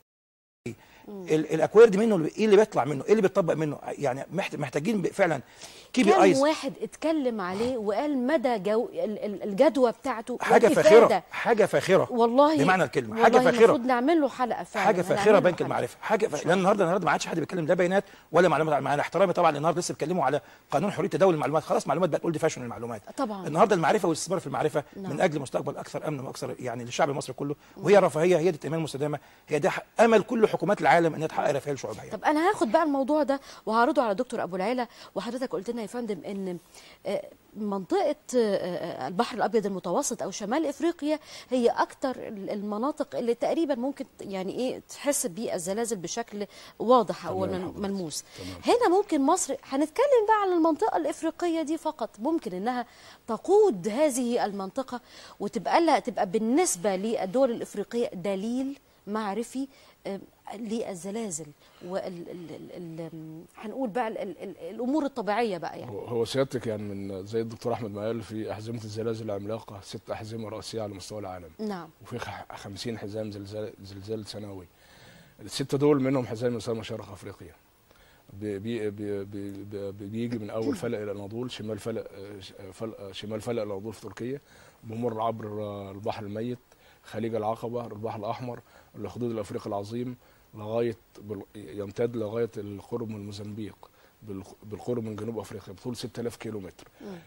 ال- الاكوارد منه اللي- ايه اللي بيطلع منه ايه اللي بيتطبق منه يعني محت- محتاجين ب- فعلا كي بي كم ايز واحد اتكلم عليه وقال مدى جو ال- ال- الجدوى بتاعته حاجه والإفادة. فاخره حاجه فاخره والله بمعنى الكلمه والله حاجه فاخره المفروض نعمل له حلقه فعلا حاجه هنعمل فاخره له بنك حلقة. المعرفه حاجه ف... إن شاء لان النهارده النهارده ما عادش حد بيتكلم لا بيانات ولا معلومات مع احترامي طبعا النهارده لسه بيتكلموا على قانون حريه تداول المعلومات خلاص معلومات بقت اولد فاشن المعلومات طبعا النهارده المعرفه والاستثمار في المعرفه نعم. من اجل مستقبل اكثر امن واكثر يعني للشعب المصري كله وهي رفاهيه هي دي التنميه المستدامه هي ده ح- امل كل حكومات العالم انها تحقق رفاهيه لشعوبها يعني. طب انا هاخد بقى الموضوع ده وهعرضه على دكتور ابو العلا وحضرتك قلت لنا يا فندم ان آه، منطقه آه، البحر الابيض المتوسط او شمال افريقيا هي اكتر المناطق اللي تقريبا ممكن يعني ايه تحس بيه الزلازل بشكل واضح او تمام من- حضرتك. ملموس تمام. هنا ممكن مصر هنتكلم بقى على المنطقه الافريقيه دي فقط ممكن انها تقود هذه المنطقه وتبقى لها تبقى بالنسبه للدول الافريقيه دليل معرفي آه، للزلازل وال ال- ال- ال- هنقول بقى ال- ال- ال- الامور الطبيعيه بقى يعني هو هو سيادتك يعني من زي الدكتور احمد ما قال في احزمه الزلازل العملاقه ست احزمه رئيسيه على مستوى العالم نعم وفي خ- 50 حزام زلزال زلزال سنوي الستة دول منهم حزام يسمى شرق افريقيا بي بي بي بي بي بيجي من اول فلق الى الاناضول شمال فلق فلق شمال فلق الاناضول في تركيا بمر عبر البحر الميت خليج العقبه البحر الاحمر الحدود الافريقي العظيم لغايه بال- يمتد لغايه القرب من موزمبيق بالق- بالقرب من جنوب افريقيا بطول 6000 كيلو متر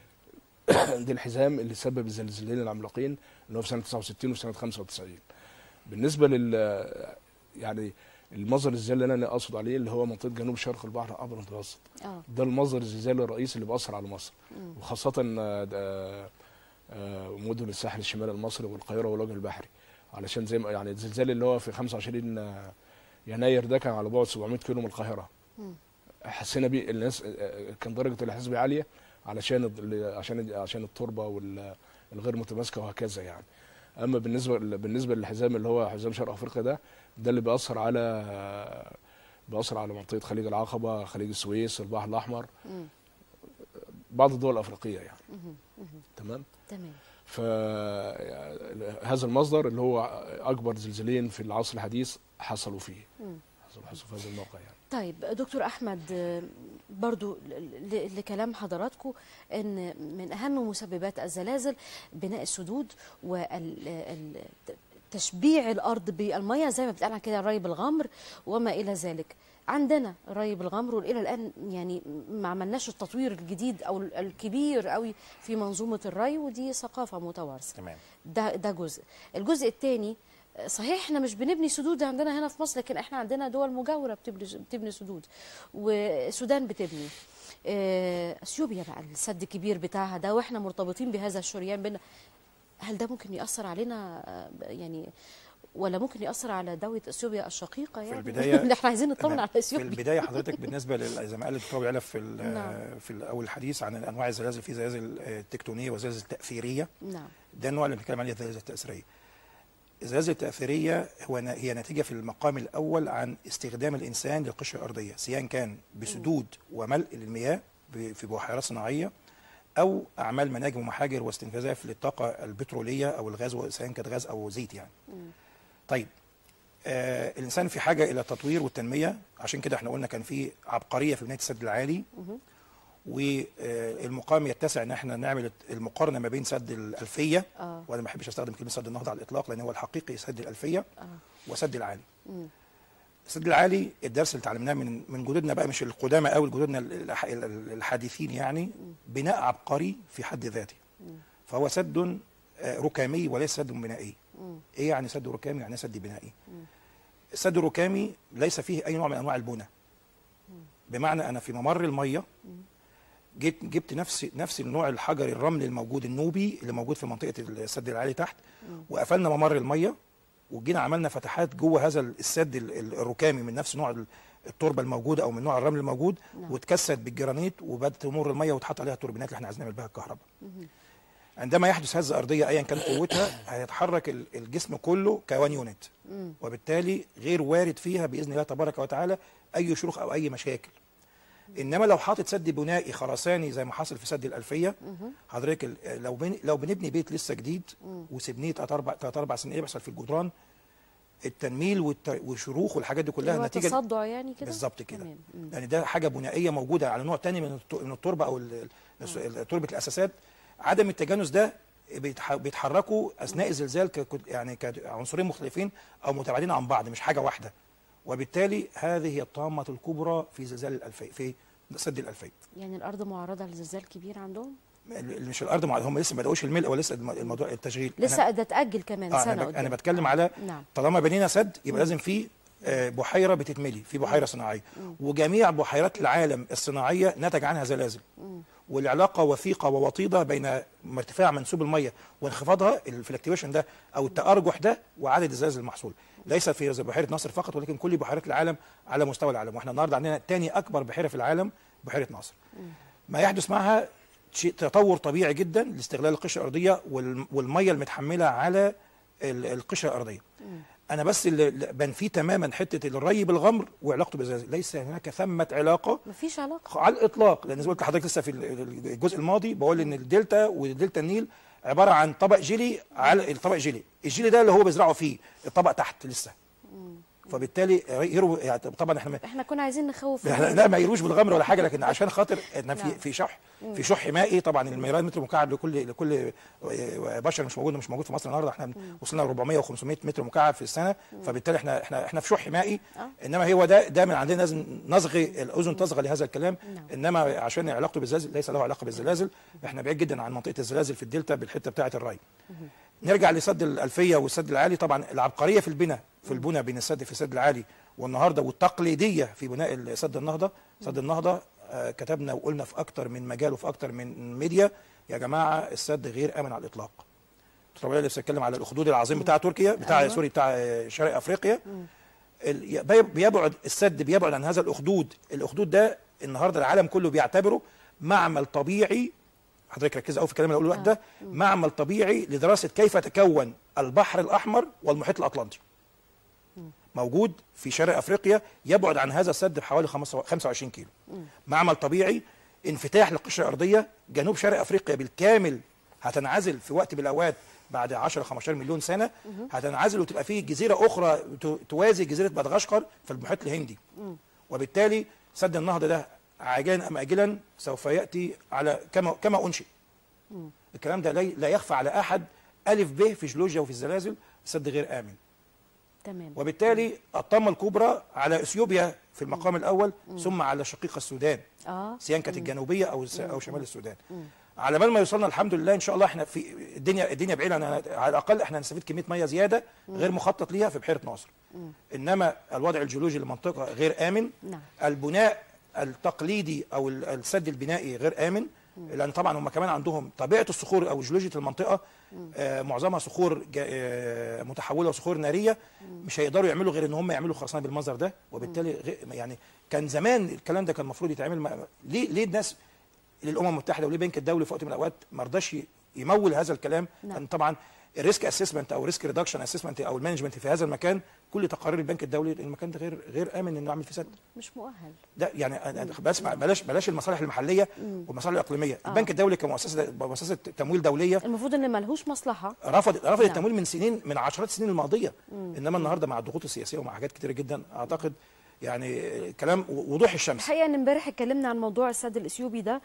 دي الحزام اللي سبب الزلزالين العملاقين اللي هو في سنه 69 وسنه 95 بالنسبه لل يعني المصدر الزلزال اللي انا اقصد عليه اللي هو منطقه جنوب شرق البحر الابيض المتوسط اه ده المصدر الزلزالي الرئيسي اللي بيأثر على مصر وخاصه آه، ده- آه، مدن الساحل الشمالي المصري والقاهره والوجه البحري علشان زي ما يعني الزلزال اللي هو في 25 آه، يناير ده كان على بعد 700 كيلو من القاهره حسينا بيه الناس آه، كان درجه الاحساس بيه عاليه علشان ال- عشان عشان التربه والغير متماسكه وهكذا يعني اما بالنسبه بالنسبه للحزام اللي هو حزام شرق افريقيا ده ده اللي بيأثر على بيأثر على منطقه خليج العقبه خليج السويس البحر الاحمر مم. بعض الدول الافريقيه يعني تمام تمام فهذا المصدر اللي هو اكبر زلزالين في العصر الحديث حصلوا فيه مم. حصلوا حصلوا في هذا الموقع يعني طيب دكتور احمد آه، برضو ل- ل- لكلام حضراتكم ان من اهم مسببات الزلازل بناء السدود وتشبيع الارض بالميه زي ما بتقال عن كده ري بالغمر وما الى ذلك عندنا ري بالغمر والى الان يعني ما عملناش التطوير الجديد او الكبير قوي في منظومه الري ودي ثقافه متوارثه تمام ده ده جزء الجزء الثاني صحيح احنا مش بنبني سدود عندنا هنا في مصر لكن احنا عندنا دول مجاوره بتبني بتبني سدود والسودان بتبني آه، اثيوبيا بقى السد الكبير بتاعها ده واحنا مرتبطين بهذا الشريان بينا هل ده ممكن ياثر علينا آه، يعني ولا ممكن ياثر على دوله اثيوبيا الشقيقه يعني البداية- احنا عايزين نطمن على في اثيوبيا البدايه حضرتك بالنسبه لل- زي ما قال الدكتور علف في ال- نعم. في اول الحديث عن انواع الزلازل في زلازل آه، تكتونيه وزلازل تاثيريه نعم ده النوع اللي بنتكلم عليه الزلازل التاثيريه الزلازل التاثيريه هو ن- هي نتيجه في المقام الاول عن استخدام الانسان للقشره الارضيه سواء كان بسدود وملء للمياه ب- في بحيرات صناعيه او اعمال مناجم ومحاجر واستنفاذها في الطاقه البتروليه او الغاز سواء كانت غاز او زيت يعني طيب آه الانسان في حاجه الى التطوير والتنميه عشان كده احنا قلنا كان في عبقريه في بنايه السد العالي والمقام يتسع ان احنا نعمل المقارنه ما بين سد الالفيه آه. وانا ما بحبش استخدم كلمه سد النهضه على الاطلاق لان هو الحقيقي سد الالفيه آه. وسد العالي السد العالي الدرس اللي اتعلمناه من من جدودنا بقى مش القدامى قوي جدودنا الح- الحديثين يعني بناء عبقري في حد ذاته فهو سد آه، ركامي وليس سد بنائي ايه يعني سد ركامي يعني سد بنائي السد الركامي ليس فيه اي نوع من انواع البنى بمعنى انا في ممر الميه جيت جبت نفس نفس النوع الحجر الرمل الموجود النوبي اللي موجود في منطقه السد العالي تحت وقفلنا ممر الميه وجينا عملنا فتحات جوه هذا السد ال- ال- الركامي من نفس نوع ال- التربه الموجوده او من نوع الرمل الموجود نعم. واتكست بالجرانيت وبدات تمر الميه وتحط عليها التوربينات اللي احنا عايزين نعمل بها الكهرباء عندما يحدث هزه ارضيه ايا كانت قوتها هيتحرك ال- الجسم كله كوان يونت وبالتالي غير وارد فيها باذن الله تبارك وتعالى اي شروخ او اي مشاكل انما لو حاطط سد بنائي خرساني زي ما حصل في سد الالفيه حضرتك ال- لو بن لو بنبني بيت لسه جديد وسبنيه تلات اربع تلات اربع سنين ايه بيحصل في الجدران التنميل والت- والشروخ والحاجات دي كلها هو نتيجه تصدع يعني كده بالظبط كده تمام. مم. لان ده حاجه بنائيه موجوده على نوع تاني من الت- من التربه او ال- ال- تربه الاساسات عدم التجانس ده بيتح- بيتحركوا اثناء الزلزال ك- يعني كعنصرين مختلفين او متباعدين عن بعض مش حاجه واحده وبالتالي هذه هي الطامه الكبرى في زلزال الالفيه في سد الالفيه يعني الارض معرضه لزلزال كبير عندهم ال- مش الارض مع- هم لسه ما بداوش الملء ولسه الم- الموضوع التشغيل لسه ده اتاجل كمان آه سنه انا, بك- قدام أنا بتكلم على نعم. طالما بنينا سد يبقى لازم في آه، بحيره بتتملي في بحيره صناعيه وجميع بحيرات العالم الصناعيه نتج عنها زلازل والعلاقه وثيقه ووطيده بين ارتفاع منسوب الميه وانخفاضها الفلكتويشن ده او التارجح ده وعدد الزلازل المحصول ليس في بحيره ناصر فقط ولكن كل بحيرات العالم على مستوى العالم واحنا النهارده عندنا ثاني اكبر بحيره في العالم بحيره ناصر ما يحدث معها شيء تطور طبيعي جدا لاستغلال القشره الارضيه وال- والميه المتحمله على ال- القشره الارضيه انا بس اللي اللي بنفيه تماما حته الري بالغمر وعلاقته بالزلازل ليس هناك ثمه علاقه مفيش علاقه على الاطلاق لان زي ما قلت لحضرتك لسه في ال- الجزء الماضي بقول ان الدلتا ودلتا النيل عباره عن طبق جيلي على الطبق جيلي الجيلي ده اللي هو بيزرعوا فيه الطبق تحت لسه فبالتالي يروا يعني طبعا احنا احنا كنا عايزين نخوف لا لا ما يروش بالغمر ولا حاجه لكن عشان خاطر احنا في نعم. في شح في شح مائي طبعا المليار متر مكعب لكل لكل بشر مش موجود مش موجود في مصر النهارده احنا وصلنا ل 400 و500 متر مكعب في السنه فبالتالي احنا احنا احنا في شح مائي آه. انما هو ده ده من عندنا لازم نصغي الاذن تصغى لهذا الكلام نعم. انما عشان علاقته بالزلازل ليس له علاقه بالزلازل احنا بعيد جدا عن منطقه الزلازل في الدلتا بالحته بتاعه الري نرجع لسد الألفية والسد العالي طبعا العبقرية في البناء في البناء بين السد في السد العالي والنهارده والتقليدية في بناء سد النهضة سد النهضة آه، كتبنا وقلنا في أكتر من مجال وفي أكتر من ميديا يا جماعة السد غير آمن على الإطلاق طبعا اللي بتتكلم على الأخدود العظيم بتاع تركيا بتاع أيوة. سوري بتاع آه، شرق أفريقيا ال- بي- بيبعد السد بيبعد عن هذا الأخدود الأخدود ده النهارده العالم كله بيعتبره معمل طبيعي حضرتك ركز قوي في الكلام اللي هقوله لك ده معمل طبيعي لدراسه كيف تكون البحر الاحمر والمحيط الاطلنطي موجود في شرق افريقيا يبعد عن هذا السد بحوالي 25 كيلو معمل طبيعي انفتاح للقشره الارضيه جنوب شرق افريقيا بالكامل هتنعزل في وقت من الاوقات بعد 10 15 مليون سنه هتنعزل وتبقى فيه جزيره اخرى ت- توازي جزيره مدغشقر في المحيط الهندي وبالتالي سد النهضه ده عاجلا ام اجلا سوف ياتي على كما كما انشئ الكلام ده لا لا يخفى على احد الف ب في جيولوجيا وفي الزلازل سد غير امن تمام وبالتالي الطامه الكبرى على اثيوبيا في المقام الاول ثم على شقيق السودان اه سواء كانت الجنوبيه او او شمال السودان على بال ما يوصلنا الحمد لله ان شاء الله احنا في الدنيا الدنيا بعيده عن على الاقل احنا هنستفيد كميه ميه زياده غير مخطط ليها في بحيره ناصر انما الوضع الجيولوجي للمنطقه غير امن نعم. البناء التقليدي او ال- السد البنائي غير امن لان طبعا هم كمان عندهم طبيعه الصخور او جيولوجيا المنطقه آه معظمها صخور جا- آه متحوله وصخور ناريه مش هيقدروا يعملوا غير ان هم يعملوا خرسانه بالمنظر ده وبالتالي غي- يعني كان زمان الكلام ده كان المفروض يتعمل ما- ليه ليه الناس للامم المتحده وليه البنك الدولي في وقت من الاوقات ما رضاش ي- يمول هذا الكلام نعم. لان طبعا الريسك اسسمنت او الريسك ريدكشن اسسمنت او المانجمنت في هذا المكان كل تقارير البنك الدولي المكان ده غير غير امن انه يعمل فيه سد مش مؤهل ده يعني أنا- أنا بس بلاش بلاش المصالح المحليه والمصالح الاقليميه آه. البنك الدولي كمؤسسه مؤسسه تمويل دوليه المفروض ان ملهوش مصلحه رفض رفض نعم. التمويل من سنين من عشرات السنين الماضيه انما النهارده مع الضغوط السياسيه ومع حاجات كتيره جدا اعتقد يعني كلام وضوح الشمس الحقيقه ان امبارح اتكلمنا عن موضوع السد الاثيوبي ده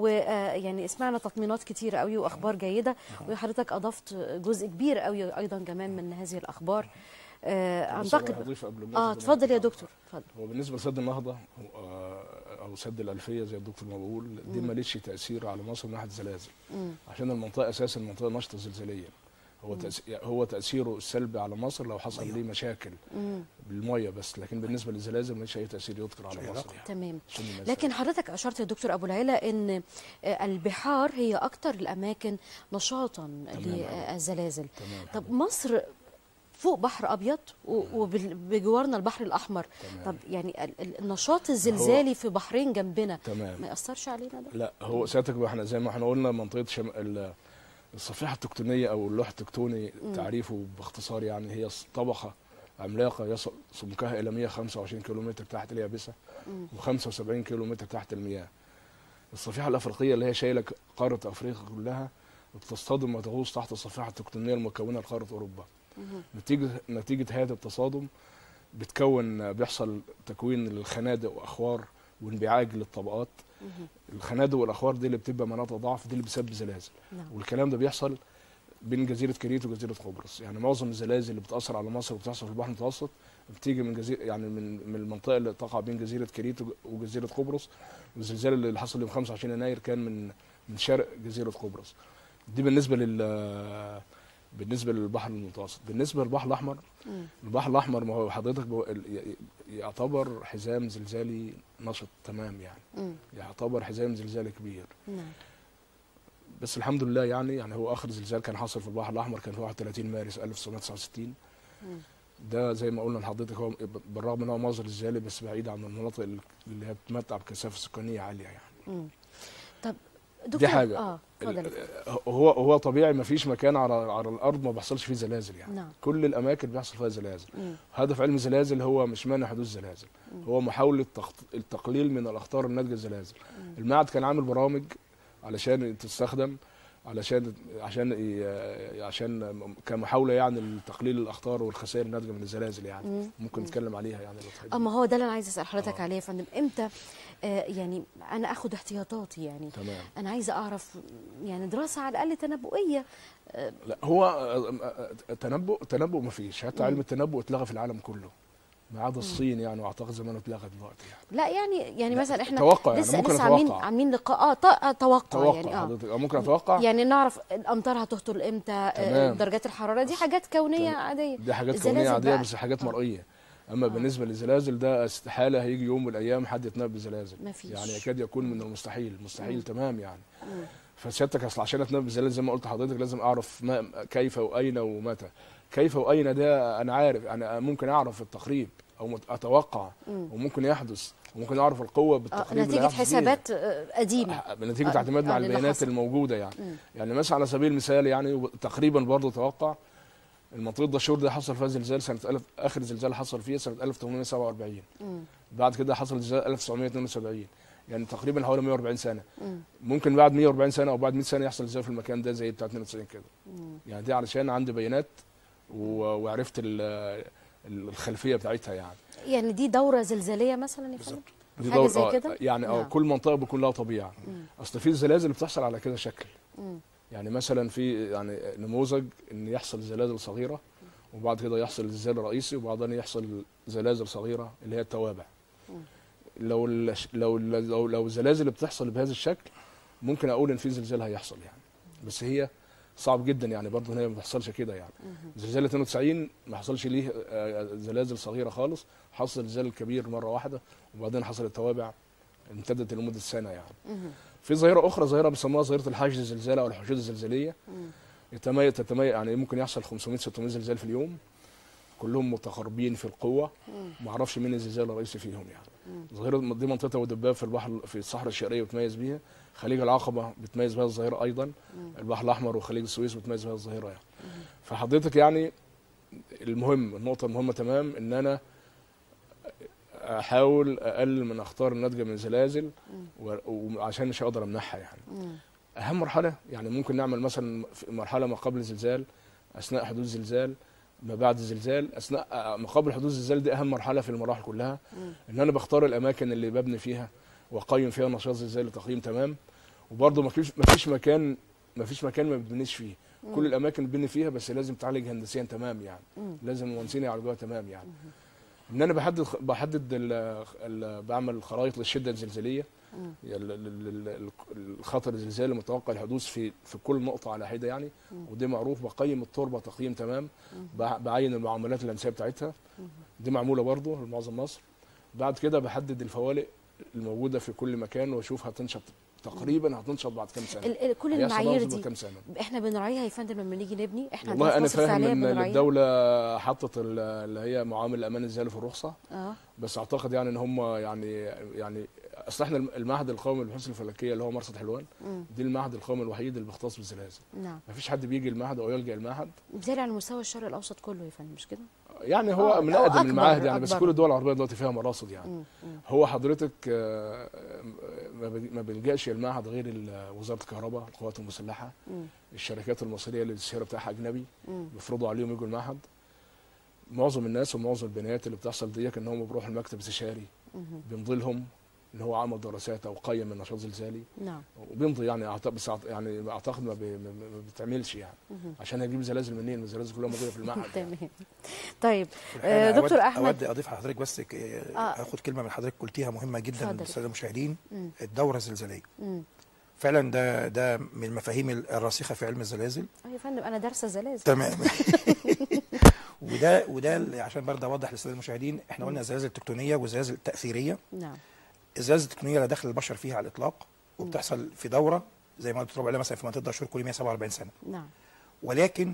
ويعني سمعنا تطمينات كتيره قوي واخبار جيده وحضرتك اضفت جزء كبير قوي ايضا كمان من هذه الاخبار آه، بس أنا اعتقد هضيف قبل ما اه أخد اتفضل يا الموضوع. دكتور اتفضل هو بالنسبه لسد النهضه هو- آه، او سد الالفيه زي الدكتور ما بيقول دي ماليش تاثير على مصر من ناحيه الزلازل عشان المنطقه اساسا منطقه نشطه زلزاليا هو تأس... هو تاثيره السلبي على مصر لو حصل ليه مشاكل بالميه بس لكن بالنسبه للزلازل ماليش اي تاثير يذكر على مش مصر علاقة. يعني. تمام عشان الناس لكن حضرتك اشرت يا دكتور ابو العلا ان آه، البحار هي اكتر الاماكن نشاطا للزلازل تمام. طب مصر فوق بحر ابيض وبجوارنا البحر الاحمر تمام. طب يعني ال- ال- النشاط الزلزالي في بحرين جنبنا تمام. ما ياثرش علينا ده لا هو سيادتك بقى احنا زي ما احنا قلنا منطقه شم... ال- الصفيحه التكتونيه او اللوح التكتوني تعريفه باختصار يعني هي طبقه عملاقه يصل سمكها الى 125 كيلومتر تحت اليابسه و75 كيلومتر تحت المياه الصفيحه الافريقيه اللي هي شايله ك- قاره افريقيا كلها بتصطدم وتغوص تحت الصفيحه التكتونيه المكونه لقاره اوروبا نتيجه نتيجه هذا التصادم بتكون بيحصل تكوين للخنادق واخوار وانبعاج للطبقات الخنادق والاخوار دي اللي بتبقى مناطق ضعف دي اللي بتسبب زلازل نعم. والكلام ده بيحصل بين جزيره كريت وجزيره قبرص يعني معظم الزلازل اللي بتاثر على مصر وبتحصل في البحر المتوسط بتيجي من جزيره يعني من من المنطقه اللي تقع بين جزيره كريت وج- وجزيره قبرص والزلزال اللي حصل يوم 25 يناير كان من من شرق جزيره قبرص دي بالنسبه لل بالنسبه للبحر المتوسط بالنسبه للبحر الاحمر البحر الاحمر ما هو حضرتك بو- ال- ي- يعتبر حزام زلزالي نشط تمام يعني مم. يعتبر حزام زلزالي كبير نعم بس الحمد لله يعني يعني هو اخر زلزال كان حصل في البحر الاحمر كان في 31 مارس 1969 ده زي ما قلنا لحضرتك هو بالرغم ان هو مصدر زلزالي بس بعيد عن المناطق اللي هي بتمتع بكثافه سكانيه عاليه يعني مم. طب دكتور حاجة. اه اتفضل ال- هو هو طبيعي ما فيش مكان على على الارض ما بيحصلش فيه زلازل يعني نعم. كل الاماكن بيحصل فيها زلازل مم. هدف علم الزلازل هو مش مانع حدوث زلازل هو محاوله تخط- التقليل من الاخطار الناتجه الزلازل المعهد كان عامل برامج علشان تستخدم علشان عشان ي- عشان كمحاوله يعني لتقليل الاخطار والخسائر الناتجه من الزلازل يعني ممكن نتكلم عليها يعني لو تحب. اه ما هو ده اللي انا عايزه اسال حضرتك آه. عليه يا فندم امتى آه يعني انا اخد احتياطاتي يعني تمام انا عايزه اعرف يعني دراسه على الاقل تنبؤيه لا هو آه، آه، آه، تنبؤ تنبؤ ما فيش حتى علم التنبؤ اتلغى في العالم كله ما عدا الصين يعني واعتقد زمانه اتلغى دلوقتي يعني لا يعني يعني لا، مثلا احنا توقع يعني، لسه ممكن لسه عاملين أتوقع. عاملين لقاء اه ط- آه، توقع, توقع يعني اه حضرتك أو ممكن اتوقع يعني نعرف الامطار هتهطل امتى آه تمام. درجات الحراره دي حاجات كونيه تمام. عاديه دي حاجات الزلازل كونيه عاديه بقى. بس حاجات آه. مرئيه اما بالنسبه للزلازل ده استحاله هيجي يوم من الايام حد يتنبأ بزلازل مفيش. يعني يكاد يكون من المستحيل مستحيل تمام يعني فسيادتك اصل عشان اتنبأ بزلازل زي ما قلت لحضرتك لازم اعرف ما كيف واين ومتى كيف واين ده انا عارف انا ممكن اعرف التقريب او مت- اتوقع وممكن يحدث وممكن اعرف القوه آه بالتقريب اللي نتيجه هيحدث بيها. حسابات آه، قديمه بنتيجه آه، اعتمادنا آه، على للي البيانات حصل. الموجوده يعني يعني مثلا على سبيل المثال يعني تقريبا برضه توقع المنطقه دشور ده حصل فيها زلزال سنه ألف اخر زلزال حصل فيها سنه 1847 بعد كده حصل زلزال 1972 يعني تقريبا حوالي 140 سنه ممكن بعد 140 سنه او بعد 100 سنه يحصل زلزال في المكان ده زي بتاع 92 كده يعني دي علشان عندي بيانات و- وعرفت ال- الخلفيه بتاعتها يعني يعني دي دوره زلزاليه مثلا يا فندم دي حاجة دور- زي آه، كده؟ يعني اه نعم. كل منطقه بيكون لها طبيعه اصل في زلازل بتحصل على كذا شكل مم. يعني مثلا في يعني نموذج ان يحصل زلازل صغيره وبعد كده يحصل زلزال رئيسي وبعدين يحصل زلازل صغيره اللي هي التوابع لو ال- لو ال- لو لو الزلازل بتحصل بهذا الشكل ممكن اقول ان في زلزال هيحصل يعني بس هي صعب جدا يعني برضه ان هي ما بتحصلش كده يعني زلزال 92 ما حصلش ليه آه، زلازل صغيره خالص حصل زلزال كبير مره واحده وبعدين حصل التوابع امتدت لمده سنه يعني مهم. في ظاهره اخرى ظاهره بيسموها ظاهره الحاجز الزلزال او الحشود الزلزاليه يتميز تتميز يعني ممكن يحصل 500 600 زلزال في اليوم كلهم متقاربين في القوه ما اعرفش مين الزلزال الرئيسي فيهم يعني ظاهره دي منطقه ودباب في البحر في الصحراء الشرقيه بتميز بيها خليج العقبه بتميز بها الظاهره ايضا البحر الاحمر وخليج السويس بتميز بها الظاهره يعني فحضرتك يعني المهم النقطه المهمه تمام ان انا احاول اقلل من اخطار الناتجه من الزلازل و- وعشان مش هقدر امنعها يعني اهم مرحله يعني ممكن نعمل مثلا في مرحله ما قبل الزلزال اثناء حدوث زلزال ما بعد الزلزال اثناء آه، ما قبل حدوث الزلزال دي اهم مرحله في المراحل كلها ان انا بختار الاماكن اللي ببني فيها واقيم فيها نشاط زلزالي تقييم تمام وبرضه ما فيش ما فيش مكان ما فيش مكان ما بتبنيش فيه كل الاماكن بتبني فيها بس لازم تعالج هندسيا تمام يعني لازم المهندسين يعالجوها تمام يعني ان انا بحدد بحدد ال ال بعمل خرائط للشده الزلزاليه ال- ال- ال- ال- الخطر الزلزالي المتوقع الحدوث في في كل نقطه على حده يعني ودي معروف بقيم التربه تقييم تمام بع- بعين المعاملات الهندسيه بتاعتها دي معموله برضه لمعظم مصر بعد كده بحدد الفوالق الموجوده في كل مكان واشوف هتنشط تقريبا هتنشط بعد كام سنه ال- ال- كل هيحصل المعايير بعد دي كام سنه احنا بنراعيها يا فندم لما نيجي نبني احنا والله عندنا انا في مصر فاهم فعليا ان بنراعيها الدوله حطت ال- اللي هي معامل الامان الزالي في الرخصه اه بس اعتقد يعني ان هم يعني يعني اصل احنا المعهد القومي للبحوث الفلكيه اللي هو مرصد حلوان مم. دي المعهد القومي الوحيد اللي بيختص بالزلازل نعم ما فيش حد بيجي المعهد او يلجا المعهد بالتالي على مستوى الشرق الاوسط كله يا فندم مش كده؟ يعني هو آه، من أو اقدم أكبر- المعاهد يعني بس أكبر. كل الدول العربيه دلوقتي فيها مراصد يعني مم. مم. هو حضرتك آه، ما بي- ما بيلجاش المعهد غير ال- وزاره الكهرباء القوات المسلحه مم. الشركات المصريه اللي السيره بتاعها اجنبي مم. بيفرضوا عليهم يجوا المعهد معظم الناس ومعظم البنات اللي بتحصل ديك ان هم بيروحوا المكتب استشاري مم. بيمضي لهم ان هو عمل دراسات او قيم من نشاط زلزالي نعم وبيمضي يعني أعتقد بس أعت- يعني اعتقد ما, بي ما ما بتعملش يعني مهم. عشان هيجيب زلازل منين؟ ما الزلازل كلها موجوده في المعهد يعني. تمام طيب الحقيقة آه، أنا دكتور أود- احمد اود اضيف لحضرتك بس ك- آه. اخد كلمه من حضرتك قلتيها مهمه جدا اتفضل. للساده المشاهدين مم. الدوره الزلزاليه مم. فعلا ده ده من المفاهيم الراسخه في علم الزلازل اه يا فندم انا دارسه زلازل تمام وده وده اللي عشان برضه اوضح للساده المشاهدين احنا قلنا الزلازل التكتونيه والزلازل التاثيريه نعم الزلازل التكتونيه لا دخل البشر فيها على الاطلاق وبتحصل في دوره زي ما قلت عليها مثلا في منطقه دهشور كل 147 سنه نعم ولكن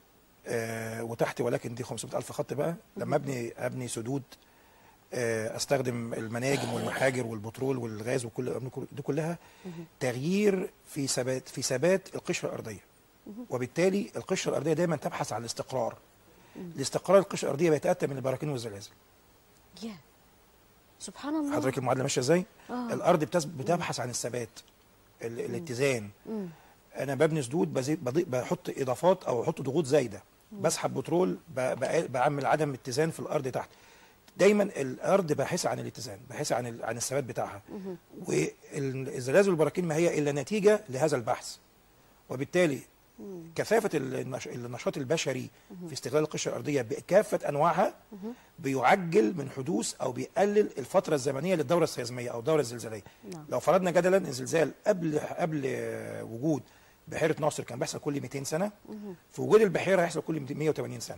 آه وتحت ولكن دي 500 ألف خط بقى لما ابني ابني سدود آه استخدم المناجم والمحاجر والبترول والغاز وكل دي كلها تغيير في ثبات في ثبات القشره الارضيه وبالتالي القشره الارضيه دايما تبحث عن الاستقرار الاستقرار القشره الارضيه بيتاتى من البراكين والزلازل يا سبحان الله حضرتك المعادله ماشيه ازاي آه. الارض بتس- بتبحث عن الثبات ال- الاتزان مم. انا ببني سدود بزي- بضي- بحط اضافات او احط ضغوط زايده بسحب بترول ب- ب- بعمل عدم اتزان في الارض تحت دايما الارض باحثه عن الاتزان باحثه عن ال- عن الثبات بتاعها والزلازل والبراكين ما هي الا نتيجه لهذا البحث وبالتالي كثافه النش- النشاط البشري في استغلال القشره الارضيه بكافه انواعها بيعجل من حدوث او بيقلل الفتره الزمنيه للدوره السيزميه او الدوره الزلزاليه نعم. لو فرضنا جدلا ان الزلزال قبل قبل آه، وجود بحيره ناصر كان بيحصل كل 200 سنه في وجود البحيره هيحصل كل 200 180 سنه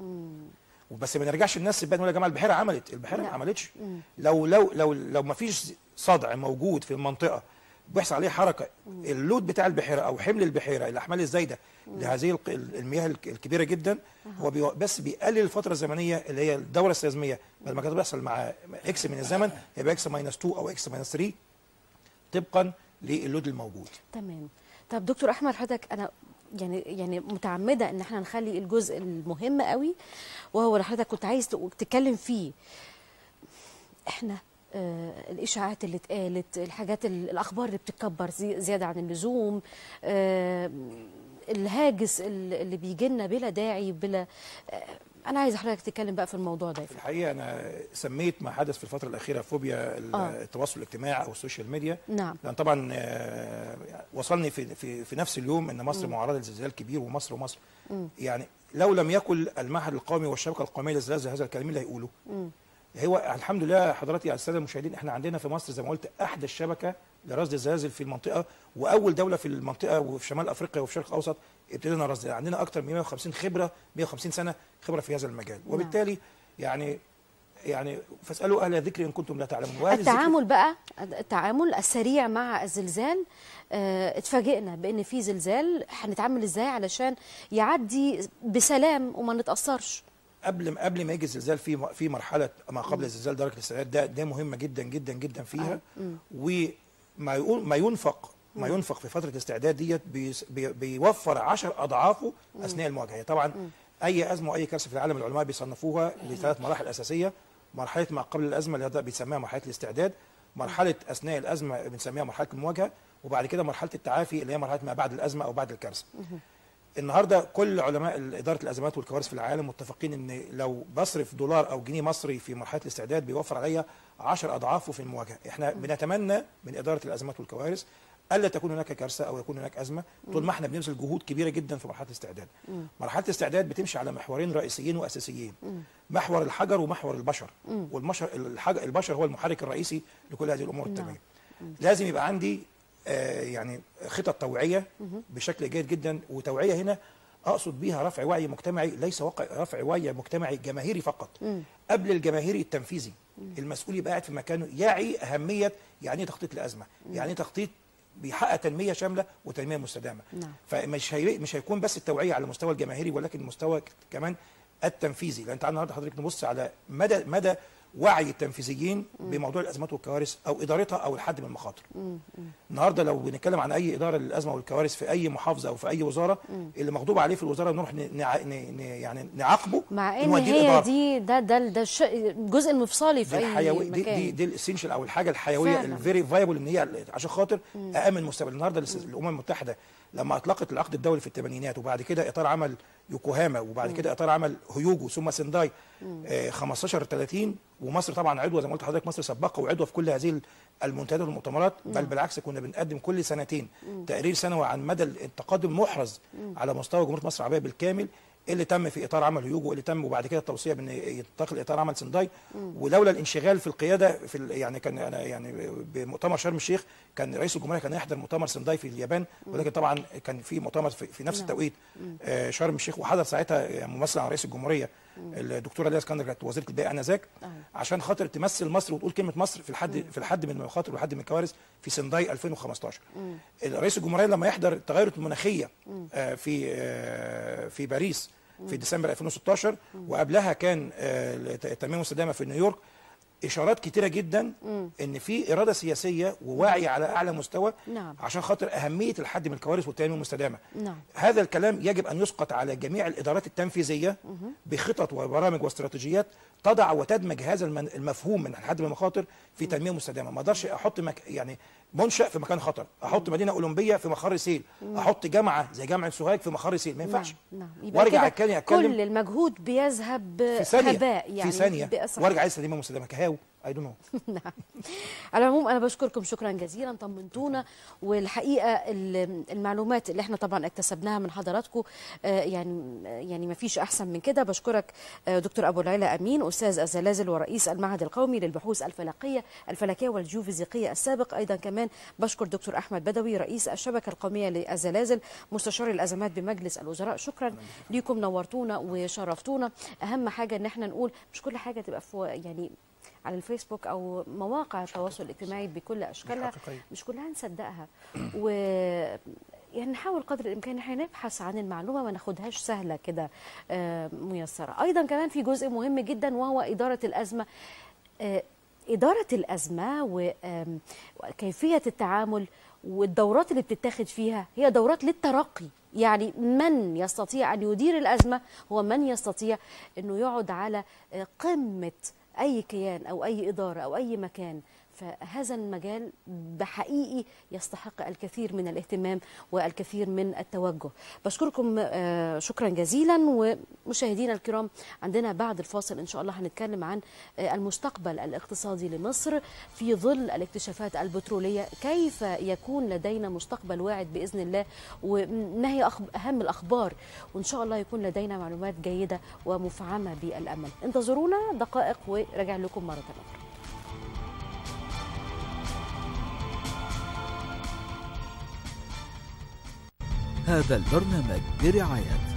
وبس ما نرجعش الناس بقى نقول يا جماعه البحيره عملت البحيره ما لا. عملتش لو لو لو لو ما فيش صدع موجود في المنطقه بيحصل عليه حركه اللود بتاع البحيره او حمل البحيره الاحمال الزايده لهذه الق- المياه الك- الكبيره جدا هو بي بس بيقلل الفتره الزمنيه اللي هي الدوره السيزميه بدل ما كانت بيحصل مع اكس من الزمن هيبقى اكس ماينس 2 او اكس ماينس 3 طبقا للود الموجود تمام طب دكتور احمد حضرتك انا يعني يعني متعمده ان احنا نخلي الجزء المهم قوي وهو اللي حضرتك كنت عايز تق- تتكلم فيه احنا آه الاشاعات اللي اتقالت الحاجات ال- الاخبار اللي بتتكبر زي زياده عن اللزوم آه الهاجس ال- اللي بيجي لنا بلا داعي بلا آه انا عايز حضرتك تتكلم بقى في الموضوع ده في الحقيقه انا سميت ما حدث في الفتره الاخيره فوبيا ال- آه. التواصل الاجتماعي او السوشيال ميديا نعم لان طبعا آه، وصلني في في في نفس اليوم ان مصر معرضه لزلزال كبير ومصر ومصر يعني لو لم يكن المعهد القومي والشبكه القوميه للزلازل هذا الكلام اللي هيقوله هو الحمد لله حضرتك يا الساده المشاهدين احنا عندنا في مصر زي ما قلت احدى الشبكه لرصد الزلازل في المنطقه واول دوله في المنطقه وفي شمال افريقيا وفي الشرق الاوسط ابتدينا رصد عندنا اكثر من 150 خبره 150 سنه خبره في هذا المجال وبالتالي يعني يعني فاسالوا اهل الذكر ان كنتم لا تعلمون وأهل الذكر- التعامل بقى التعامل السريع مع الزلزال آه، اتفاجئنا بان في زلزال هنتعامل ازاي علشان يعدي بسلام وما نتاثرش قبل قبل ما يجي الزلزال في في مرحله ما قبل الزلزال درجه الاستعداد ده ده مهمه جدا جدا جدا فيها وما يقول ما ينفق ما ينفق في فتره الاستعداد ديت بيس- بي- بيوفر 10 اضعافه اثناء المواجهه طبعا اي ازمه واي كارثه في العالم العلماء بيصنفوها لثلاث مراحل اساسيه مرحله ما قبل الازمه اللي هي بيسميها مرحله الاستعداد مرحله اثناء الازمه بنسميها مرحله المواجهه وبعد كده مرحله التعافي اللي هي مرحله ما بعد الازمه او بعد الكارثه النهارده كل علماء اداره الازمات والكوارث في العالم متفقين ان لو بصرف دولار او جنيه مصري في مرحله الاستعداد بيوفر عليا 10 اضعافه في المواجهه احنا بنتمنى من اداره الازمات والكوارث الا تكون هناك كارثه او يكون هناك ازمه طول ما احنا بنبذل جهود كبيره جدا في مرحله الاستعداد مرحله الاستعداد بتمشي على محورين رئيسيين واساسيين محور الحجر ومحور البشر والمشر الحجر البشر هو المحرك الرئيسي لكل هذه الامور التنميه لازم يبقى عندي آه، يعني خطط توعيه بشكل جيد جدا وتوعيه هنا اقصد بيها رفع وعي مجتمعي ليس وقع رفع وعي مجتمعي جماهيري فقط قبل الجماهيري التنفيذي المسؤول يبقى قاعد في مكانه يعي اهميه يعني ايه تخطيط الازمه يعني ايه تخطيط بيحقق تنميه شامله وتنميه مستدامه نعم. فمش هي مش هيكون بس التوعيه على المستوى الجماهيري ولكن المستوى كمان التنفيذي لان تعالى النهارده حضرتك نبص على مدى مدى وعي التنفيذيين بموضوع الازمات والكوارث او ادارتها او الحد من المخاطر النهارده لو بنتكلم عن اي اداره للازمه والكوارث في اي محافظه او في اي وزاره اللي مغضوب عليه في الوزاره نروح ن- نع... ن... ن... يعني نعاقبه مع ان نوديه هي الإدارة. دي ده ده ده الش- الجزء المفصلي في دي اي الحيوي دي مكان دي, دي الاسينشال او الحاجه الحيويه فعلا. الفيري فايبل ان هي عشان خاطر امن مستقبل النهارده الاس- الامم المتحده لما اطلقت العقد الدولي في الثمانينات وبعد كده اطار عمل يوكوهاما وبعد كده اطار عمل هيوجو ثم سنداي آه 15 30 ومصر طبعا عضوه زي ما قلت لحضرتك مصر سباقه وعضوه في كل هذه المنتديات والمؤتمرات بل بالعكس كنا بنقدم كل سنتين تقرير سنوي عن مدى التقدم المحرز على مستوى جمهوريه مصر العربيه بالكامل اللي تم في اطار عمل هيوجو اللي تم وبعد كده التوصيه بان ينتقل اطار عمل سنداي ولولا الانشغال في القياده في ال- يعني كان انا يعني بمؤتمر شرم الشيخ كان رئيس الجمهوريه كان يحضر مؤتمر سنداي في اليابان ولكن طبعا كان في مؤتمر في, في نفس نعم. التوقيت آه، شرم الشيخ وحضر ساعتها ممثل عن رئيس الجمهوريه الدكتوره ليا اسكندر كانت وزيره البيئه انذاك عشان خاطر تمثل مصر وتقول كلمه مصر في الحد في الحد من المخاطر والحد من الكوارث في سنداي 2015 رئيس الجمهوريه لما يحضر التغيرات المناخيه آه، في آه، في باريس في ديسمبر 2016 وقبلها كان آه، التنميه المستدامه في نيويورك اشارات كتيره جدا ان في اراده سياسيه ووعي على اعلى مستوى نعم. عشان خاطر اهميه الحد من الكوارث والتنميه المستدامه نعم. هذا الكلام يجب ان يسقط على جميع الادارات التنفيذيه بخطط وبرامج واستراتيجيات تضع وتدمج هذا المن- المفهوم من الحد من المخاطر في تنميه مستدامه ما اقدرش احط مك يعني منشا في مكان خطر احط مدينه اولمبيه في مخر سيل احط جامعه زي جامعه سوهاج في مخر سيل ما ينفعش نعم نعم يبقى وارجع كده اتكلم اتكلم كل المجهود بيذهب في ثانيه هباء يعني في ثانيه بأسرع. وارجع عايز تنميه مستدامه كهاو اي دونت نو نعم على العموم انا بشكركم شكرا جزيلا طمنتونا والحقيقه ال- المعلومات اللي احنا طبعا اكتسبناها من حضراتكم آه، يعني يعني ما فيش احسن من كده بشكرك آه، دكتور ابو العلا امين استاذ الزلازل ورئيس المعهد القومي للبحوث الفلكيه الفلكيه والجيوفيزيقيه السابق ايضا كمان بشكر دكتور احمد بدوي رئيس الشبكه القوميه للزلازل مستشار الازمات بمجلس الوزراء شكرا ليكم نورتونا وشرفتونا اهم حاجه ان احنا نقول مش كل حاجه تبقى في يعني على الفيسبوك او مواقع التواصل الاجتماعي بكل اشكالها حقيقية. مش كلها نصدقها و يعني نحاول قدر الامكان احنا نبحث عن المعلومه ما ناخدهاش سهله كده آه، ميسره ايضا كمان في جزء مهم جدا وهو اداره الازمه آه، إدارة الأزمة و- آم، وكيفية التعامل والدورات اللي بتتاخد فيها هي دورات للترقي يعني من يستطيع أن يدير الأزمة هو من يستطيع أنه يقعد على آه، قمة أي كيان أو أي إدارة أو أي مكان فهذا المجال بحقيقي يستحق الكثير من الاهتمام والكثير من التوجه بشكركم آه، شكرا جزيلا ومشاهدينا الكرام عندنا بعد الفاصل ان شاء الله هنتكلم عن آه، المستقبل الاقتصادي لمصر في ظل الاكتشافات البتروليه كيف يكون لدينا مستقبل واعد باذن الله وما هي أخب- اهم الاخبار وان شاء الله يكون لدينا معلومات جيده ومفعمه بالامل انتظرونا دقائق وراجع لكم مره اخرى هذا البرنامج برعاية